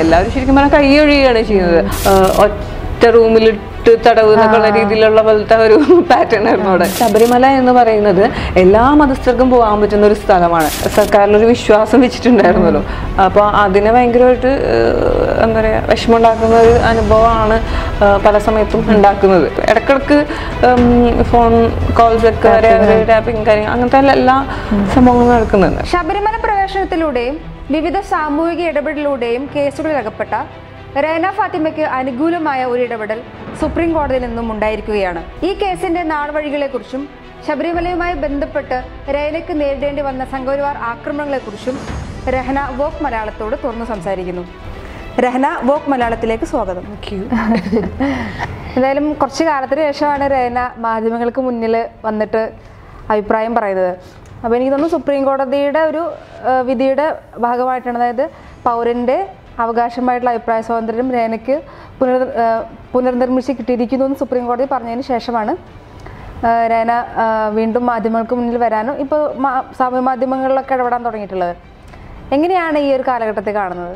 എല്ലാവരും ശരിക്കും പറഞ്ഞാൽ കൈയൊഴിയാണ് ചെയ്യുന്നത് ആഹ് ഒറ്റ റൂമിലിട്ട് തടവ് എന്നൊക്കെയുള്ള രീതിയിലുള്ള പോലത്തെ ഒരു പാറ്റേൺ ആയിരുന്നു അവിടെ ശബരിമല എന്ന് പറയുന്നത് എല്ലാ മതസ്ഥർക്കും പോകാൻ പറ്റുന്ന ഒരു സ്ഥലമാണ് സർക്കാരിലൊരു വിശ്വാസം വെച്ചിട്ടുണ്ടായിരുന്നല്ലോ അപ്പോൾ അതിനെ ഭയങ്കരമായിട്ട് ആഹ് എന്താ പറയുക വിഷമമുണ്ടാക്കുന്ന ഒരു അനുഭവമാണ് ആഹ് പല സമയത്തും ഉണ്ടാക്കുന്നത് ഇടക്കിടക്ക് ഫോൺ കോൾസ് ഒക്കെ വരെ ടാപ്പിംഗ് കാര്യങ്ങൾ അങ്ങനത്തെ എല്ലാ സംഭവങ്ങളും നടക്കുന്നുണ്ട് ശബരിമല പ്രവേശനത്തിലൂടെയും വിവിധ സാമൂഹിക ഇടപെടലിലൂടെയും കേസുകളിൽ അകപ്പെട്ട റേന ഫാത്തിമയ്ക്ക് അനുകൂലമായ ഒരു ഇടപെടൽ സുപ്രീം കോടതിയിൽ നിന്നും ഉണ്ടായിരിക്കുകയാണ് ഈ കേസിന്റെ നാൾവഴികളെക്കുറിച്ചും ശബരിമലയുമായി ബന്ധപ്പെട്ട് റേനയ്ക്ക് നേരിടേണ്ടി വന്ന സംഘപരിവാർ ആക്രമണങ്ങളെക്കുറിച്ചും രഹന വോക്ക് മലയാളത്തോട് തുറന്നു സംസാരിക്കുന്നു രഹന വോക്ക് മലയാളത്തിലേക്ക് സ്വാഗതം എന്തായാലും കുറച്ച് കാലത്തിന് ശേഷമാണ് രേന മാധ്യമങ്ങൾക്ക് മുന്നിൽ വന്നിട്ട് അഭിപ്രായം പറയുന്നത് അപ്പോൾ എനിക്ക് തോന്നുന്നു സുപ്രീം കോടതിയുടെ ഒരു ആ, വിധിയുടെ ഭാഗമായിട്ടാണ് അതായത് പൗരൻ്റെ അവകാശമായിട്ടുള്ള അഭിപ്രായ സ്വാതന്ത്ര്യം രേനയ്ക്ക് പുനർ ആ, പുനർനിർമ്മിച്ച് കിട്ടിയിരിക്കുന്നു എന്ന് സുപ്രീം കോടതി പറഞ്ഞതിന് ശേഷമാണ് ആ, രേന ആ, വീണ്ടും മാധ്യമങ്ങൾക്ക് മുന്നിൽ വരാനും ഇപ്പോൾ സാമൂഹ്യ മാധ്യമങ്ങളിലൊക്കെ ഇടപെടാൻ തുടങ്ങിയിട്ടുള്ളത് എങ്ങനെയാണ് ഈ ഒരു കാലഘട്ടത്തെ കാണുന്നത്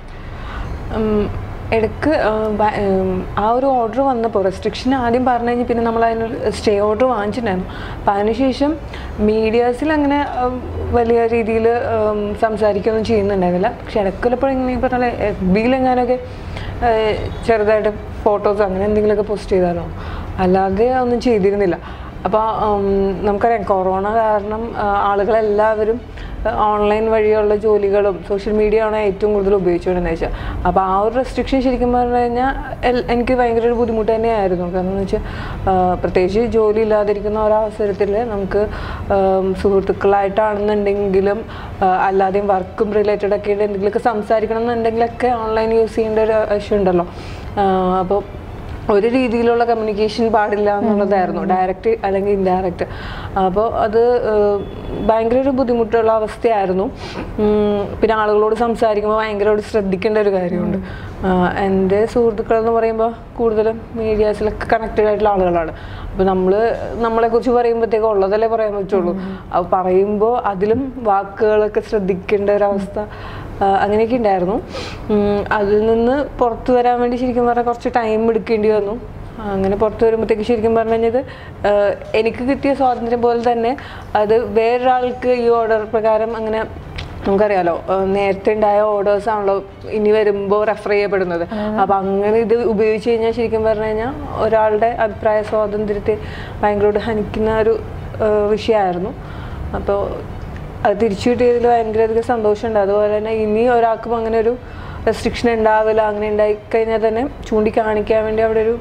ഉം, ഇടയ്ക്ക് ആ, ബ- ഉം, ആ ഒരു ഓർഡർ വന്നപ്പോൾ റെസ്ട്രിക്ഷൻ ആദ്യം പറഞ്ഞു കഴിഞ്ഞ് പിന്നെ നമ്മൾ അതിനൊരു സ്റ്റേ ഓർഡർ വാങ്ങിച്ചിട്ടുണ്ടായിരുന്നു അപ്പം അതിനുശേഷം മീഡിയാസിൽ അങ്ങനെ ഉം, വലിയ രീതിയിൽ സംസാരിക്കുകയൊന്നും ചെയ്യുന്നുണ്ടായിരുന്നില്ല പക്ഷെ ഇടയ്ക്കൊല്ലപ്പോഴും ഇങ്ങനെ പറഞ്ഞാൽ എഫ് ബിയിലെങ്ങാനൊക്കെ ചെറുതായിട്ട് ഫോട്ടോസ് അങ്ങനെ എന്തെങ്കിലുമൊക്കെ പോസ്റ്റ് ചെയ്താലോ അല്ലാതെ ഒന്നും ചെയ്തിരുന്നില്ല അപ്പോൾ നമുക്കറിയാം കൊറോണ കാരണം ആ, ആളുകളെല്ലാവരും ഓൺലൈൻ വഴിയുള്ള ജോലികളും സോഷ്യൽ മീഡിയ ആണ് ഏറ്റവും കൂടുതൽ ഉപയോഗിച്ചുകൊണ്ടെന്ന് വെച്ചാൽ അപ്പോൾ ആ ഒരു റെസ്ട്രിക്ഷൻ ശരിക്കും പറഞ്ഞു കഴിഞ്ഞാൽ എൽ- എനിക്ക് ഭയങ്കര ഒരു ബുദ്ധിമുട്ട് തന്നെയായിരുന്നു കാരണം എന്ന് വെച്ചാൽ പ്രത്യേകിച്ച് ജോലി ഇല്ലാതിരിക്കുന്ന ഒരവസരത്തിൽ നമുക്ക് ആം, സുഹൃത്തുക്കളായിട്ടാണെന്നുണ്ടെങ്കിലും ആ, അല്ലാതെയും വർക്കും റിലേറ്റഡ് ഒക്കെ ആയിട്ട് എന്തെങ്കിലുമൊക്കെ സംസാരിക്കണം എന്നുണ്ടെങ്കിലൊക്കെ ഓൺലൈൻ യൂസ് ചെയ്യേണ്ട ഒരു ആവശ്യമുണ്ടല്ലോ അപ്പോൾ ഒരു രീതിയിലുള്ള കമ്മ്യൂണിക്കേഷൻ പാടില്ല എന്നുള്ളതായിരുന്നു ഡയറക്റ്റ് അല്ലെങ്കിൽ ഇൻഡയറക്റ്റ് അപ്പോൾ അത് ഏഹ്, ഭയങ്കര ഒരു ബുദ്ധിമുട്ടുള്ള അവസ്ഥയായിരുന്നു ഉം, പിന്നെ ആളുകളോട് സംസാരിക്കുമ്പോൾ ഭയങ്കരമായിട്ട് ശ്രദ്ധിക്കേണ്ട ഒരു കാര്യമുണ്ട് ആഹ്, എൻ്റെ സുഹൃത്തുക്കൾ എന്ന് പറയുമ്പോൾ കൂടുതലും മീഡിയാസിലൊക്കെ കണക്റ്റഡ് ആയിട്ടുള്ള ആളുകളാണ് അപ്പോൾ നമ്മൾ നമ്മളെക്കുറിച്ച് പറയുമ്പോഴത്തേക്ക് ഉള്ളതല്ലേ പറയാൻ പറ്റുള്ളൂ അപ്പോൾ പറയുമ്പോൾ അതിലും വാക്കുകളൊക്കെ ശ്രദ്ധിക്കേണ്ട ഒരവസ്ഥ ആ, അങ്ങനെയൊക്കെ ഉണ്ടായിരുന്നു ഉം, അതിൽ നിന്ന് പുറത്തു വരാൻ വേണ്ടി ശരിക്കും പറഞ്ഞാൽ കുറച്ച് ടൈം എടുക്കേണ്ടി വന്നു അങ്ങനെ പുറത്തു വരുമ്പോഴത്തേക്ക് ശരിക്കും പറഞ്ഞു കഴിഞ്ഞത് ആ, എനിക്ക് കിട്ടിയ സ്വാതന്ത്ര്യം പോലെ തന്നെ അത് വേറൊരാൾക്ക് ഈ ഓർഡർ പ്രകാരം അങ്ങനെ നമുക്കറിയാലോ ആ, നേരത്തെ ഉണ്ടായ ഓർഡേഴ്സ് ആണല്ലോ ഇനി വരുമ്പോൾ റെഫർ ചെയ്യപ്പെടുന്നത് അപ്പൊ അങ്ങനെ ഇത് ഉപയോഗിച്ച് കഴിഞ്ഞാൽ ശരിക്കും പറഞ്ഞു കഴിഞ്ഞാൽ ഒരാളുടെ അഭിപ്രായ സ്വാതന്ത്ര്യത്തെ ഭയങ്കരമായിട്ട് ഹനിക്കുന്ന ഒരു ആ, വിഷയമായിരുന്നു അപ്പോൾ അത് തിരിച്ചു കിട്ടിയതിൽ ഭയങ്കരധികം സന്തോഷമുണ്ട് അതുപോലെ തന്നെ ഇനി ഒരാൾക്കും അങ്ങനെ ഒരു റെസ്ട്രിക്ഷൻ ഉണ്ടാവില്ല അങ്ങനെ ഉണ്ടായി കഴിഞ്ഞാൽ തന്നെ ചൂണ്ടിക്കാണിക്കാൻ വേണ്ടി അവിടെ ഒരു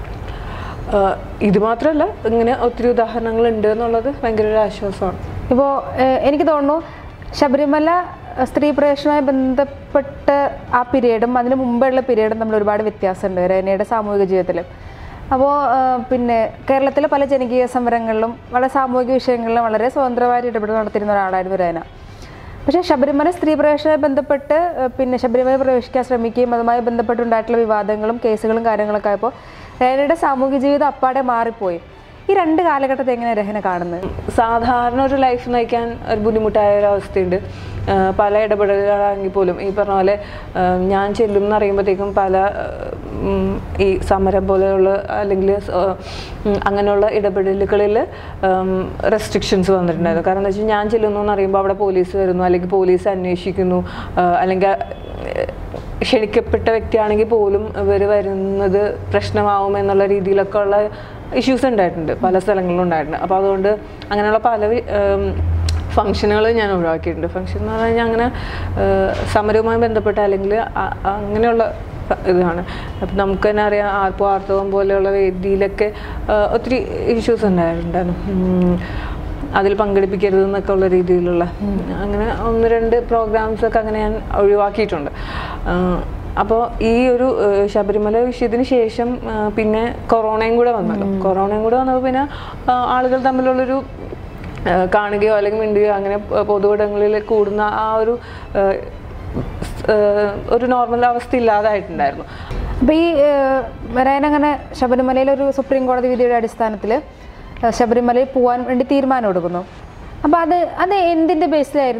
ആഹ് ഇത് മാത്രമല്ല ഇങ്ങനെ ഒത്തിരി ഉദാഹരണങ്ങൾ ഉണ്ട് എന്നുള്ളത് ഭയങ്കര ഒരു ആശ്വാസമാണ് ഇപ്പോൾ എനിക്ക് തോന്നുന്നു ശബരിമല ഏഹ്, സ്ത്രീ പ്രവേശനവുമായി ബന്ധപ്പെട്ട് ആ പീരീഡും അതിന് മുമ്പുള്ള പീരീഡും തമ്മിൽ ഒരുപാട് വ്യത്യാസമുണ്ട് രേനയുടെ സാമൂഹിക ജീവിതത്തിൽ അപ്പോൾ പിന്നെ കേരളത്തിലെ പല ജനകീയ സമരങ്ങളിലും വളരെ സാമൂഹിക വിഷയങ്ങളിലും വളരെ സ്വതന്ത്രമായി ഇടപെടൽ നടത്തിയിരുന്ന ഒരാളായിരുന്നു രേന പക്ഷേ ശബരിമല സ്ത്രീ പ്രവേശനവുമായി ബന്ധപ്പെട്ട് ഏഹ്, പിന്നെ ശബരിമല പ്രവേശിക്കാൻ ശ്രമിക്കുകയും അതുമായി ബന്ധപ്പെട്ടുണ്ടായിട്ടുള്ള വിവാദങ്ങളും കേസുകളും കാര്യങ്ങളൊക്കെ ആയപ്പോൾ രേനയുടെ സാമൂഹിക ജീവിതം അപ്പാടെ മാറിപ്പോയി ഈ രണ്ട് കാലഘട്ടത്തെ എങ്ങനെ രഹന കാണുന്നത് സാധാരണ ഒരു ലൈഫ് നയിക്കാൻ ഒരു ബുദ്ധിമുട്ടായ ഒരു അവസ്ഥയുണ്ട് ആഹ് പല ഇടപെടലുകളാണെങ്കിൽ പോലും ഈ പറഞ്ഞ പോലെ ആഹ് ഞാൻ ചെല്ലും എന്ന് അറിയുമ്പോഴത്തേക്കും പല ആഹ് ഉം ഈ സമരം പോലെയുള്ള അല്ലെങ്കിൽ ആഹ് ഉം അങ്ങനെയുള്ള ഇടപെടലുകളിൽ റെസ്ട്രിക്ഷൻസ് വന്നിട്ടുണ്ടായിരുന്നു കാരണം എന്താ വെച്ചാൽ ഞാൻ ചെല്ലുന്നു എന്ന് അറിയുമ്പോൾ അവിടെ പോലീസ് വരുന്നു അല്ലെങ്കിൽ പോലീസ് അന്വേഷിക്കുന്നു ആഹ് അല്ലെങ്കിൽ ആഹ് ക്ഷണിക്കപ്പെട്ട വ്യക്തിയാണെങ്കിൽ പോലും ഇവർ വരുന്നത് പ്രശ്നമാവും എന്നുള്ള രീതിയിലൊക്കെ ഉള്ള ഇഷ്യൂസ് ഉണ്ടായിട്ടുണ്ട് പല സ്ഥലങ്ങളിലും ഉണ്ടായിട്ടുണ്ട് അപ്പോൾ അതുകൊണ്ട് അങ്ങനെയുള്ള പല ഫങ്ഷനുകൾ ഞാൻ ഒഴിവാക്കിയിട്ടുണ്ട് ഫങ്ഷൻ എന്ന് പറഞ്ഞു കഴിഞ്ഞാൽ അങ്ങനെ ഏഹ്, സമരവുമായി ബന്ധപ്പെട്ട അല്ലെങ്കിൽ അ- അങ്ങനെയുള്ള ഇതാണ് അപ്പം നമുക്ക് തന്നെ അറിയാം ആർപ്പോ ആർത്തവം പോലെയുള്ള വേദിയിലൊക്കെ ഏഹ്, ഒത്തിരി ഇഷ്യൂസ് ഉണ്ടായിട്ടുണ്ടായിരുന്നു ഉം. അതിൽ പങ്കെടുപ്പിക്കരുത് എന്നൊക്കെ ഉള്ള രീതിയിലുള്ള അങ്ങനെ ഒന്ന് രണ്ട് പ്രോഗ്രാംസ് ഒക്കെ അങ്ങനെ ഞാൻ ഒഴിവാക്കിയിട്ടുണ്ട് അപ്പോൾ ഈ ഒരു ഏഹ്, ശബരിമല വിഷയത്തിന് ശേഷം ആ, പിന്നെ കൊറോണയും കൂടെ വന്നല്ലോ കൊറോണയും കൂടെ വന്നപ്പോൾ പിന്നെ ആ, ആളുകൾ തമ്മിലുള്ളൊരു ആ, കാണുകയോ അല്ലെങ്കിൽ മിണ്ടുകയോ അങ്ങനെ പ- പൊതുവിടങ്ങളിൽ കൂടുന്ന ആ ഒരു ആ, സ്- ആ, ഒരു നോർമൽ അവസ്ഥ ഇല്ലാതായിട്ടുണ്ടായിരുന്നു അപ്പോൾ ഈ വരാൻ അങ്ങനെ ശബരിമലയിൽ ഒരു സുപ്രീം കോടതി വിധിയുടെ അടിസ്ഥാനത്തിൽ ശബരിമലയിൽ പോകാൻ വേണ്ടി തീരുമാനം എടുക്കുന്നു അപ്പോൾ അത് അത് എന്തിൻ്റെ ബേസിലായിരുന്നു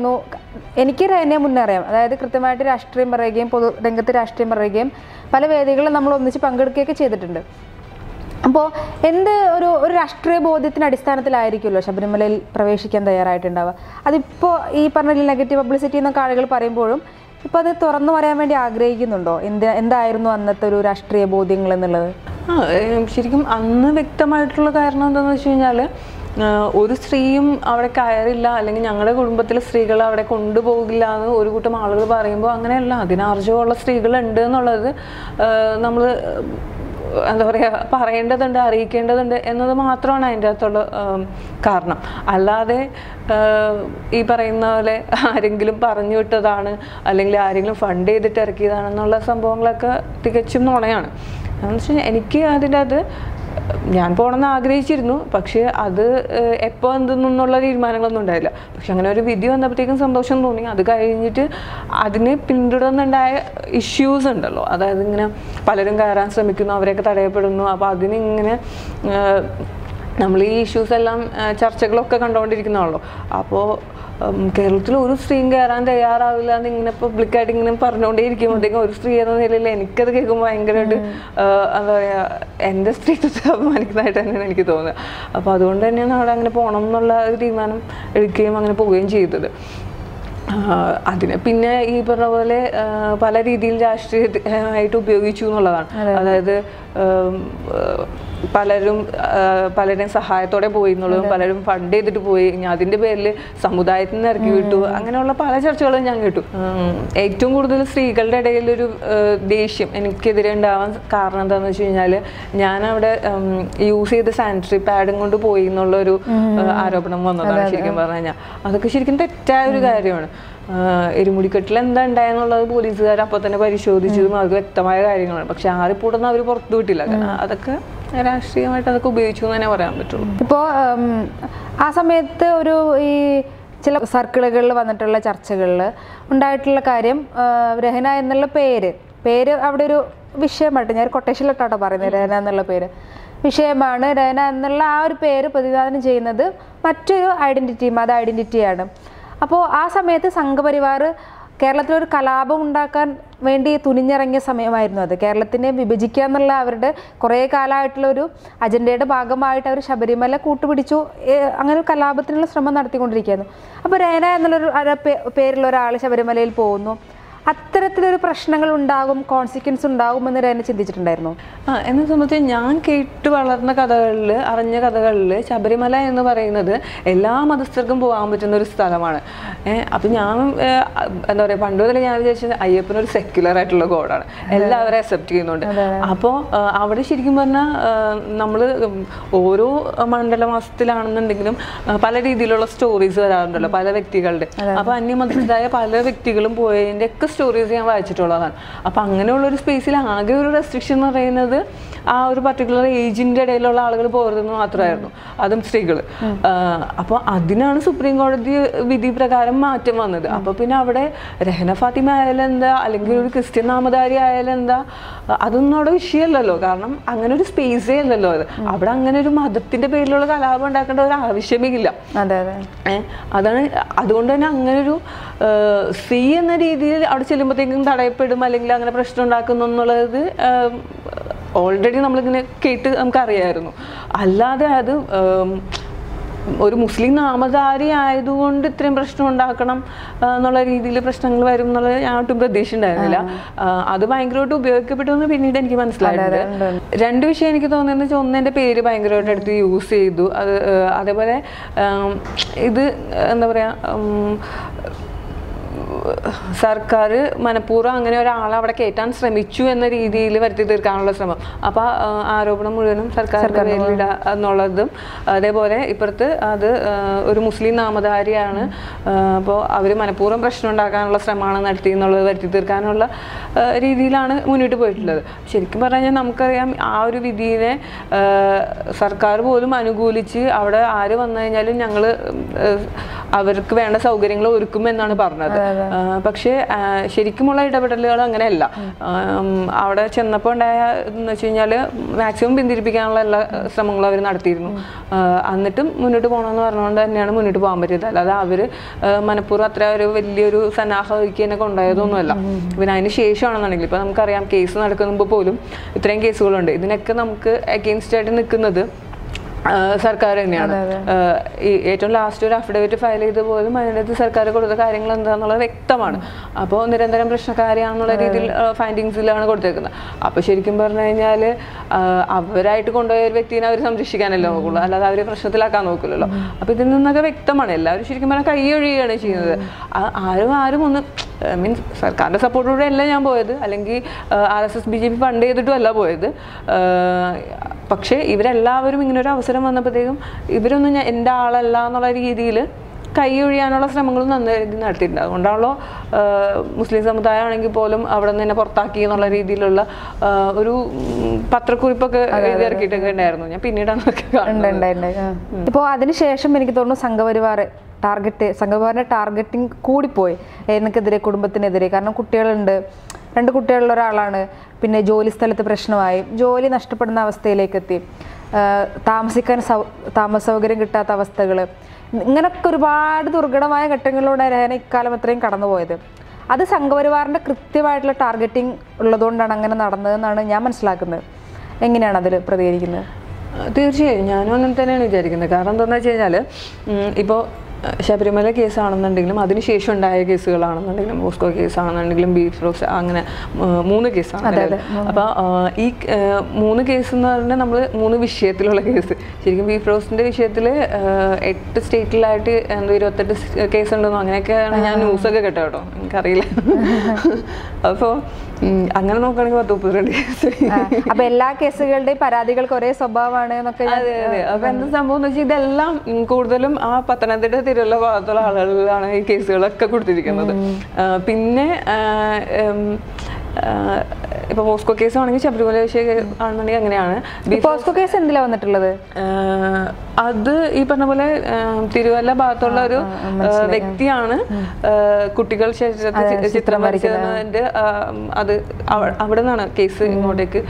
എനിക്ക് എന്നെ മുന്നേ അറിയാം അതായത് കൃത്യമായിട്ട് രാഷ്ട്രീയം പറയുകയും പൊതു രംഗത്ത് രാഷ്ട്രീയം പറയുകയും പല വേദികളിലും നമ്മൾ ഒന്നിച്ച് പങ്കെടുക്കുകയൊക്കെ ചെയ്തിട്ടുണ്ട് അപ്പോൾ എന്ത് ഒരു ഒരു രാഷ്ട്രീയ ബോധ്യത്തിന് അടിസ്ഥാനത്തിലായിരിക്കുമല്ലോ ശബരിമലയിൽ പ്രവേശിക്കാൻ തയ്യാറായിട്ടുണ്ടാവുക അതിപ്പോൾ ഈ പറഞ്ഞ നെഗറ്റീവ് പബ്ലിസിറ്റി എന്നൊക്കെ ആളുകൾ പറയുമ്പോഴും ഇപ്പോൾ അത് തുറന്നു പറയാൻ വേണ്ടി ആഗ്രഹിക്കുന്നുണ്ടോ എന്ത് എന്തായിരുന്നു അന്നത്തെ ഒരു രാഷ്ട്രീയ ബോധ്യങ്ങൾ എന്നുള്ളത് ആ ഏം, ശരിക്കും അന്ന് വ്യക്തമായിട്ടുള്ള കാരണം എന്താണെന്ന് വെച്ച് കഴിഞ്ഞാൽ ഒരു സ്ത്രീയും അവിടെ കയറില്ല അല്ലെങ്കിൽ ഞങ്ങളുടെ കുടുംബത്തിലെ സ്ത്രീകൾ അവിടെ കൊണ്ടുപോകില്ല എന്ന് ഒരു കൂട്ടം ആളുകൾ പറയുമ്പോൾ അങ്ങനെയല്ല അതിനാർജവമുള്ള സ്ത്രീകളുണ്ട് എന്നുള്ളത് നമ്മൾ എന്താ പറയുക പറയേണ്ടതുണ്ട് അറിയിക്കേണ്ടതുണ്ട് എന്നത് മാത്രമാണ് അതിൻ്റെ അകത്തുള്ള ഉം, കാരണം അല്ലാതെ ആഹ്, ഈ പറയുന്ന പോലെ ആരെങ്കിലും പറഞ്ഞു വിട്ടതാണ് അല്ലെങ്കിൽ ആരെങ്കിലും ഫണ്ട് ചെയ്തിട്ട് ഇറക്കിയതാണെന്നുള്ള സംഭവങ്ങളൊക്കെ തികച്ചും നുണയാണ് എന്ന് വെച്ച് കഴിഞ്ഞാൽ എനിക്ക് അതിൻ്റെ അത് ഞാൻ പോകണമെന്ന് ആഗ്രഹിച്ചിരുന്നു പക്ഷേ അത് എപ്പോൾ എന്തെന്നുള്ള തീരുമാനങ്ങളൊന്നും ഉണ്ടായില്ല പക്ഷെ അങ്ങനെ ഒരു വിധി വന്നപ്പോഴത്തേക്കും സന്തോഷം തോന്നി അത് കഴിഞ്ഞിട്ട് അതിനെ പിന്തുടർന്നുണ്ടായ ഇഷ്യൂസ് ഉണ്ടല്ലോ അതായത് ഇങ്ങനെ പലരും കയറാൻ ശ്രമിക്കുന്നു അവരെയൊക്കെ തടയപ്പെടുന്നു അപ്പോൾ അതിനിങ്ങനെ ഏഹ്, നമ്മൾ ഈ ഇഷ്യൂസ് എല്ലാം ഏഹ്, ചർച്ചകളൊക്കെ കണ്ടുകൊണ്ടിരിക്കുന്നതാണല്ലോ അപ്പോൾ കേരളത്തിൽ ഒരു സ്ത്രീയും കയറാൻ തയ്യാറാവില്ല എന്ന് ഇങ്ങനെ പബ്ലിക്കായിട്ട് ഇങ്ങനെ പറഞ്ഞുകൊണ്ടേ ഇരിക്കുമ്പോഴത്തേക്കും ഒരു സ്ത്രീ എന്ന നിലയിൽ എനിക്കത് കേൾക്കുമ്പോൾ ഭയങ്കരമായിട്ട് ഏഹ്, എന്താ പറയുക എൻ്റെ സ്ത്രീത്വത്തെ അപമാനിക്കുന്നതായിട്ട് തന്നെയാണ് എനിക്ക് തോന്നുന്നത് അപ്പോൾ അതുകൊണ്ട് തന്നെയാണ് അവിടെ അങ്ങനെ പോകണം എന്നുള്ള ഒരു തീരുമാനം എടുക്കുകയും അങ്ങനെ പോവുകയും ചെയ്തത് ആഹ് അതിനെ പിന്നെ ഈ പറഞ്ഞ പോലെ ആഹ് പല രീതിയിൽ രാഷ്ട്രീയമായിട്ട് ഉപയോഗിച്ചു എന്നുള്ളതാണ് അതായത് ഉം, ആഹ് പലരും ആഹ് പലരുടെയും സഹായത്തോടെ പോയി എന്നുള്ളതും പലരും ഫണ്ട് ചെയ്തിട്ട് പോയി ഇനി അതിന്റെ പേരിൽ സമുദായത്തിൽ നിന്ന് ഇറക്കി വിട്ടു അങ്ങനെയുള്ള പല ചർച്ചകളും ഞാൻ കേട്ടു ഉം, ഏറ്റവും കൂടുതൽ സ്ത്രീകളുടെ ഇടയിൽ ഒരു ആഹ് ദേഷ്യം എനിക്കെതിരെ ഉണ്ടാവാൻ കാരണം എന്താണെന്ന് വെച്ച് കഴിഞ്ഞാൽ ഞാൻ അവിടെ യൂസ് ചെയ്ത സാനിറ്ററി പാഡും കൊണ്ട് പോയി എന്നുള്ളൊരു ആഹ് ആരോപണം വന്നതാണ് ശരിക്കും പറഞ്ഞു കഴിഞ്ഞാൽ അതൊക്കെ ശരിക്കും തെറ്റായ ഒരു കാര്യമാണ് ആഹ് എരുമുടിക്കെട്ടിൽ എന്താ ഉണ്ടായെന്നുള്ളത് പോലീസുകാർ അപ്പോൾ തന്നെ പരിശോധിച്ചതും അത് വ്യക്തമായ കാര്യങ്ങളാണ് പക്ഷെ ആ റിപ്പോർട്ടൊന്നും അവർ പുറത്തു വിട്ടില്ല കാരണം അതൊക്കെ രാഷ്ട്രീയമായിട്ട് അതൊക്കെ ഉപയോഗിച്ചു എന്ന് തന്നെ പറയാൻ പറ്റുള്ളൂ ഇപ്പോൾ ആ സമയത്ത് ഒരു ഈ ചില സർക്കിളുകളിൽ വന്നിട്ടുള്ള ചർച്ചകളിൽ ഉണ്ടായിട്ടുള്ള കാര്യം ആ, രഹന എന്നുള്ള പേര് പേര് അവിടെ ഒരു വിഷയമായിട്ട് ഞാൻ കൊട്ടേഷനിലിട്ടാട്ടോ പറയുന്നത് രഹന എന്നുള്ള പേര് വിഷയമാണ് രഹന എന്നുള്ള ആ ഒരു പേര് പ്രതിപാദനം ചെയ്യുന്നത് മറ്റൊരു ഐഡൻറ്റിറ്റി മത ഐഡൻറ്റിറ്റിയാണ് അപ്പോൾ ആ സമയത്ത് സംഘപരിവാർ കേരളത്തിലൊരു കലാപം ഉണ്ടാക്കാൻ വേണ്ടി തുനിഞ്ഞിറങ്ങിയ സമയമായിരുന്നു അത് കേരളത്തിനെ വിഭജിക്കുക എന്നുള്ള അവരുടെ കുറേ കാലമായിട്ടുള്ള ഒരു അജണ്ടയുടെ ഭാഗമായിട്ട് അവർ ശബരിമല കൂട്ടുപിടിച്ചു ഏ, അങ്ങനെ ഒരു കലാപത്തിനുള്ള ശ്രമം നടത്തിക്കൊണ്ടിരിക്കുകയായിരുന്നു അപ്പോൾ രേന എന്നുള്ളൊരു അര പേ- പേരുള്ള ഒരാൾ ശബരിമലയിൽ പോകുന്നു അത്തരത്തിലൊരു പ്രശ്നങ്ങൾ ഉണ്ടാകും കോൺസിക്വൻസ് ഉണ്ടാകും എന്ന് രേന ചിന്തിച്ചിട്ടുണ്ടായിരുന്നു ആ എന്നെ സംബന്ധിച്ച് ഞാൻ കേട്ട് വളർന്ന കഥകളിൽ അറിഞ്ഞ കഥകളിൽ ശബരിമല എന്ന് പറയുന്നത് എല്ലാ മതസ്ഥർക്കും പോകാൻ പറ്റുന്ന ഒരു സ്ഥലമാണ് ഏഹ് അപ്പം ഞാൻ ഏഹ്, എന്താ പറയുക പണ്ട് മുതലേ ഞാൻ വിചാരിച്ചത് അയ്യപ്പൻ ഒരു സെക്യുലർ ആയിട്ടുള്ള ഗോഡാണ് എല്ലാവരും അക്സെപ്റ്റ് ചെയ്യുന്നുണ്ട് അപ്പോൾ അവിടെ ശരിക്കും പറഞ്ഞാൽ നമ്മൾ ഓരോ മണ്ഡല മാസത്തിലാണെന്നുണ്ടെങ്കിലും ആ, പല രീതിയിലുള്ള സ്റ്റോറീസ് വരാറുണ്ടല്ലോ പല വ്യക്തികളുടെ അപ്പോൾ അന്യമതസ്ഥരായ പല വ്യക്തികളും പോയതിൻ്റെ ഒക്കെ സ്റ്റോറീസ് ഞാൻ വായിച്ചിട്ടുള്ളതാണ് അപ്പോൾ അങ്ങനെയുള്ള ഒരു സ്പേസിൽ ആകെ ഒരു റെസ്ട്രിക്ഷൻ എന്ന് പറയുന്നത് ആ ഒരു പർട്ടിക്കുലർ ഏജിൻ്റെ ഇടയിലുള്ള ആളുകൾ പോരുതെന്ന് മാത്രമായിരുന്നു അതും സ്ത്രീകൾ അപ്പോൾ അതിനാണ് സുപ്രീം കോടതി വിധി പ്രകാരം മാറ്റം വന്നത് അപ്പോൾ പിന്നെ അവിടെ രഹന ഫാത്തിമ ആയാലും എന്താ അല്ലെങ്കിൽ ഒരു ക്രിസ്ത്യൻ നാമധാരി ആയാലും എന്താ അതൊന്നും അവിടെ വിഷയമല്ലല്ലോ കാരണം അങ്ങനെ ഒരു സ്പേസേ അല്ലല്ലോ അത് അവിടെ അങ്ങനെ ഒരു മതത്തിന്റെ പേരിലുള്ള കലാപം ഉണ്ടാക്കേണ്ട ഒരു ആവശ്യമേ ഇല്ല അതെ അതെ ഏ, അതാണ് അതുകൊണ്ട് തന്നെ അങ്ങനെ ഒരു സ്ത്രീ എന്ന രീതിയിൽ അവിടെ ചെല്ലുമ്പോഴത്തേക്കും തടയപ്പെടും അല്ലെങ്കിൽ അങ്ങനെ പ്രശ്നം ഉണ്ടാക്കുന്നു എന്നുള്ളത് ഓൾറെഡി നമ്മളിങ്ങനെ കേട്ട് നമുക്കറിയായിരുന്നു അല്ലാതെ അത് ഉം, ഒരു മുസ്ലിം നാമധാരി ആയതുകൊണ്ട് ഇത്രയും പ്രശ്നം ഉണ്ടാക്കണം ആ, എന്നുള്ള രീതിയിൽ പ്രശ്നങ്ങൾ വരും എന്നുള്ളത് ഞാൻ ഒട്ടും പ്രതീക്ഷ ഉണ്ടായിരുന്നില്ല ആ, അത് ഭയങ്കരമായിട്ട് ഉപയോഗിക്കപ്പെട്ടു എന്ന് പിന്നീട് എനിക്ക് മനസ്സിലായിട്ടുണ്ട് രണ്ട് വിഷയം എനിക്ക് തോന്നുന്നത് വെച്ചാൽ ഒന്ന് എൻ്റെ പേര് ഭയങ്കരമായിട്ട് എടുത്ത് യൂസ് ചെയ്തു അത് ആ, അതേപോലെ ആം, ഇത് എന്താ പറയുക ഉം, സർക്കാർ മനഃപൂർവ്വം അങ്ങനെ ഒരാളെ അവിടെ കയറ്റാൻ ശ്രമിച്ചു എന്ന രീതിയിൽ വരുത്തി തീർക്കാനുള്ള ശ്രമം അപ്പോൾ ആരോപണം മുഴുവനും സർക്കാരിൻ്റെ പേരിലിടുക എന്നുള്ളതും അതേപോലെ ഇപ്പുറത്ത് അത് ആ, ഒരു മുസ്ലിം നാമധാരിയാണ് അപ്പോൾ അവർ മനഃപൂർവ്വം പ്രശ്നം ഉണ്ടാക്കാനുള്ള ശ്രമമാണ് നടത്തി എന്നുള്ളത് വരുത്തി തീർക്കാനുള്ള ആ, രീതിയിലാണ് മുന്നോട്ട് പോയിട്ടുള്ളത് ശരിക്കും പറഞ്ഞാൽ നമുക്കറിയാം ആ ഒരു വിധിയെ ആ, സർക്കാർ പോലും അനുകൂലിച്ച് അവിടെ ആര് വന്നു കഴിഞ്ഞാലും ഞങ്ങൾ അവർക്ക് വേണ്ട സൗകര്യങ്ങൾ ഒരുക്കും എന്നാണ് പറഞ്ഞത് ആ, പക്ഷേ ആ, ശരിക്കുമുള്ള ഇടപെടലുകൾ അങ്ങനെയല്ല ആം, അവിടെ ചെന്നപ്പോൾ ഉണ്ടായ എന്ന് വെച്ച് കഴിഞ്ഞാൽ മാക്സിമം പിന്തിരിപ്പിക്കാനുള്ള എല്ലാ ശ്രമങ്ങളും അവർ നടത്തിയിരുന്നു ആ, എന്നിട്ടും മുന്നോട്ട് പോകണമെന്ന് പറഞ്ഞുകൊണ്ട് തന്നെയാണ് മുന്നോട്ട് പോകാൻ പറ്റിയത് അല്ലാതെ അവർ മനഃപൂർവ്വം അത്ര ഒരു വലിയൊരു സന്നാഹം ഒരുക്കി എന്നെ കൊണ്ടുപോയതൊന്നുമല്ല പിന്നെ അതിന് ശേഷമാണെന്നുണ്ടെങ്കിൽ ഇപ്പം നമുക്കറിയാം കേസ് നടക്കുമ്പോൾ പോലും ഇത്രയും കേസുകളുണ്ട് ഇതിനൊക്കെ നമുക്ക് അഗെയിൻസ്റ്റ് ആയിട്ട് നിൽക്കുന്നത് ആ, സർക്കാർ തന്നെയാണ് ആ, ഈ ഏറ്റവും ലാസ്റ്റ് ഒരു അഫിഡവിറ്റ് ഫയൽ ചെയ്ത് പോലും അതിനകത്ത് സർക്കാർ കൊടുത്ത കാര്യങ്ങൾ എന്താണെന്നുള്ളത് വ്യക്തമാണ് അപ്പോൾ നിരന്തരം പ്രശ്നക്കാരിയാണെന്നുള്ള രീതിയിൽ ഫൈൻഡിങ്സിലാണ് കൊടുത്തേക്കുന്നത് അപ്പോൾ ശരിക്കും പറഞ്ഞു കഴിഞ്ഞാൽ അവരായിട്ട് കൊണ്ടുപോയ ഒരു വ്യക്തിനെ അവർ സംരക്ഷിക്കാനല്ലേ നോക്കുള്ളൂ അല്ലാതെ അവരെ പ്രശ്നത്തിലാക്കാൻ നോക്കില്ലല്ലോ അപ്പോൾ ഇതിൽ നിന്നൊക്കെ വ്യക്തമാണ് എല്ലാവരും ശരിക്കും പറഞ്ഞാൽ കൈയൊഴിയുകയാണ് ചെയ്യുന്നത് ആ- ആരും ആരും ഒന്ന് മീൻസ് സർക്കാരിൻ്റെ സപ്പോർട്ടോടെ അല്ല ഞാൻ പോയത് അല്ലെങ്കിൽ R S S B J P fund ചെയ്തിട്ടും അല്ല പോയത് ആ, പക്ഷേ ഇവരെല്ലാവരും ഇങ്ങനെ ഒരു അവസരം വന്നപ്പോഴത്തേക്കും ഇവരൊന്നും ഞാൻ എൻ്റെ ആളല്ല എന്നുള്ള രീതിയിൽ കൈ ഒഴിയാനുള്ള ശ്രമങ്ങളും നന്നായി നടത്തിയിട്ടുണ്ട് അതുകൊണ്ടാണല്ലോ ആ, മുസ്ലിം സമുദായമാണെങ്കിൽ പോലും അവിടെ നിന്ന് തന്നെ പുറത്താക്കി എന്നുള്ള രീതിയിലുള്ള ആ, ഒരു ഉം, പത്രക്കുറിപ്പൊക്കെ എഴുതി ഇറക്കിയിട്ടൊക്കെ ഉണ്ടായിരുന്നു ഞാൻ പിന്നീടാണ് അതൊക്കെ കാണുന്നത് ഉണ്ട് ഉണ്ട് ഉണ്ട് ആ. ഇപ്പോൾ അതിനുശേഷം എനിക്ക് തോന്നുന്നു സംഘപരിവാർ ടാർഗറ്റ് സംഘപരിവാറിന്റെ ടാർഗറ്റിംഗ് കൂടിപ്പോയി എനിക്കെതിരെ കുടുംബത്തിനെതിരെ കാരണം കുട്ടികളുണ്ട് രണ്ട് കുട്ടികളുള്ള ഒരാളാണ് പിന്നെ ജോലി സ്ഥലത്ത് പ്രശ്നമായി ജോലി നഷ്ടപ്പെടുന്ന അവസ്ഥയിലേക്ക് എത്തി ആ, താമസിക്കാൻ സൗ താമസ സൗകര്യം കിട്ടാത്ത അവസ്ഥകൾ ഇങ്ങനൊക്കെ ഒരുപാട് ദുർഘടമായ ഘട്ടങ്ങളിലൂടെ രഹന ഇക്കാലം അത്രയും കടന്നുപോയത് അത് സംഘപരിവാറിന്റെ കൃത്യമായിട്ടുള്ള ടാർഗറ്റിംഗ് ഉള്ളതുകൊണ്ടാണ് അങ്ങനെ നടന്നതെന്നാണ് ഞാൻ മനസ്സിലാക്കുന്നത് എങ്ങനെയാണ് അതിൽ പ്രതികരിക്കുന്നത് തീർച്ചയായും ഞാനും അങ്ങനെ തന്നെയാണ് വിചാരിക്കുന്നത് കാരണം എന്താണെന്ന് വെച്ച് കഴിഞ്ഞാൽ ഇപ്പോൾ ശബരിമല കേസാണെന്നുണ്ടെങ്കിലും അതിനുശേഷം ഉണ്ടായ കേസുകളാണെന്നുണ്ടെങ്കിലും മോസ്കോ കേസാണെന്നുണ്ടെങ്കിലും ബീഫ് റോസ് അങ്ങനെ ഉം, മൂന്ന് കേസാണ് അപ്പോൾ ഈ ആ, മൂന്ന് കേസ് എന്ന് പറഞ്ഞാൽ നമ്മൾ മൂന്ന് വിഷയത്തിലുള്ള കേസ് ശരിക്കും ബീഫ് റോസിൻ്റെ വിഷയത്തിൽ എട്ട് സ്റ്റേറ്റിലായിട്ട് എന്തോ ഇരുപത്തെട്ട് കേസ് ഉണ്ടെന്നോ അങ്ങനെയൊക്കെയാണ് ഞാൻ ന്യൂസൊക്കെ കേട്ടോ കേട്ടോ എനിക്കറിയില്ല അപ്പോൾ അങ്ങനെ നോക്കുകയാണെങ്കിൽ പത്ത് മുപ്പത്തിരണ്ട് കേസ് ആ, അപ്പൊ എല്ലാ കേസുകളുടെയും പരാതികൾക്ക് ഒരേ സ്വഭാവമാണ് എന്നൊക്കെ ഞാൻ- അതെ അതെ അപ്പൊ എന്താ സംഭവം എന്ന് വെച്ചാൽ ഇതെല്ലാം ഉം, കൂടുതലും ആ പത്തനംതിട്ട തിരുവല്ല ഭാഗത്തുള്ള ആളുകളിലാണ് ഈ കേസുകളൊക്കെ കൊടുത്തിരിക്കുന്നത് ആ, പിന്നെ ആ, ഉം, ആ, ഇപ്പൊ പോസ്കോ കേസ് ആണെങ്കിൽ ശബരിമല വിഷയ ആണെന്നുണ്ടെങ്കിൽ അങ്ങനെയാണ് ഈ പോസ്കോ കേസ് എന്തിലാ വന്നിട്ടുള്ളത് ആ, അത് ഈ പറഞ്ഞ പോലെ ആ, തിരുവല്ല ഭാഗത്തുള്ള ഒരു ആ, വ്യക്തിയാണ് ആ, കുട്ടികൾ ശരീരത്തിൽ ചി- ചിത്രം വരയ്ക്കുന്നതിന്റെ ആ, അത് അവ- അവിടെ നിന്നാണ് കേസ് ഇങ്ങോട്ടേക്ക്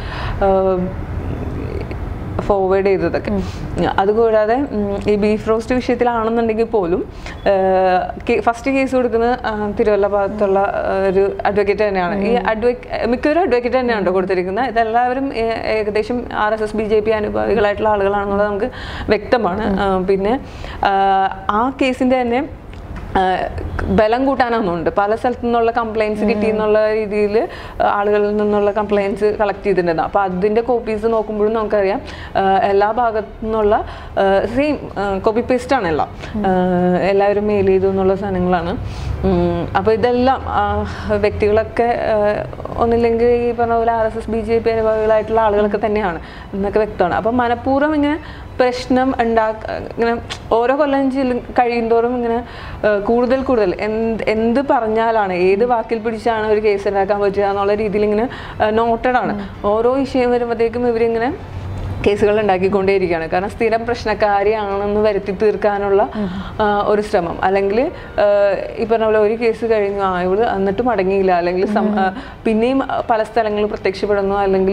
ഫോർവേഡ് ചെയ്തതൊക്കെ അതുകൂടാതെ ഉം, ഈ ബീഫ് റോസ്റ്റ് വിഷയത്തിലാണെന്നുണ്ടെങ്കിൽ പോലും ഫസ്റ്റ് കേസ് കൊടുക്കുന്നത് ആ, തിരുവല്ല ഭാഗത്തുള്ള ആ, ഒരു അഡ്വക്കേറ്റ് തന്നെയാണ് ഈ അഡ്വക്കേ മിക്കവരും അഡ്വക്കേറ്റ് തന്നെയാണ് കേട്ടോ കൊടുത്തിരിക്കുന്നത് ഇതെല്ലാവരും ഏ- ഏകദേശം R S S B J P അനുഭാവികളായിട്ടുള്ള ആളുകളാണെന്നുള്ളത് നമുക്ക് വ്യക്തമാണ് ആ, പിന്നെ ആ, ആ കേസിന്റെ തന്നെ ആ, ബലം കൂട്ടാനൊന്നുണ്ട് പല സ്ഥലത്തു നിന്നുള്ള കംപ്ലൈൻസ് കിട്ടി എന്നുള്ള രീതിയിൽ ആളുകളിൽ നിന്നുള്ള കംപ്ലൈൻസ് കളക്ട് ചെയ്തിട്ടുണ്ടായിരുന്നു അപ്പോൾ അതിൻ്റെ കോപ്പീസ് നോക്കുമ്പോഴും നമുക്കറിയാം ആ, എല്ലാ ഭാഗത്തു നിന്നുള്ള സെയിം കോപ്പി പേസ്റ്റ് ആണ് എല്ലാം ആ, എല്ലാവരും മെയിൽ ചെയ്തു എന്നുള്ള സാധനങ്ങളാണ് അപ്പോൾ ഇതെല്ലാം ആ, വ്യക്തികളൊക്കെ ആ, ഒന്നില്ലെങ്കിൽ ഈ പറഞ്ഞ പോലെ R S S B J P അനുഭാവികളായിട്ടുള്ള ആളുകളൊക്കെ തന്നെയാണ് എന്നൊക്കെ വ്യക്തമാണ് അപ്പം മനഃപൂർവ്വം ഇങ്ങനെ പ്രശ്നം ഉണ്ടാക്ക ഇങ്ങനെ ഓരോ കൊല്ലം ചെല്ലും കഴിയുന്തോറും ഇങ്ങനെ ആ, കൂടുതൽ കൂടുതൽ എന്ത് എന്ത് പറഞ്ഞാലാണ് ഏത് വാക്കിൽ പിടിച്ചാണ് ഒരു കേസ് ഉണ്ടാക്കാൻ പറ്റുക എന്നുള്ള രീതിയിൽ ഇങ്ങനെ നോട്ടഡ് ആണ് ഓരോ വിഷയം വരുമ്പോഴത്തേക്കും ഇവരിങ്ങനെ കേസുകൾ ഉണ്ടാക്കിക്കൊണ്ടേയിരിക്കുകയാണ് കാരണം സ്ഥിരം പ്രശ്നക്കാരിയാണെന്ന് വരുത്തി തീർക്കാനുള്ള ആ, ഒരു ശ്രമം അല്ലെങ്കിൽ ഈ പറഞ്ഞ പോലെ ഒരു കേസ് കഴിഞ്ഞു ആ ഇവള് എന്നിട്ട് മടങ്ങിയില്ല അല്ലെങ്കിൽ സം- ആ, പിന്നെയും പല സ്ഥലങ്ങളിൽ പ്രത്യക്ഷപ്പെടുന്നു അല്ലെങ്കിൽ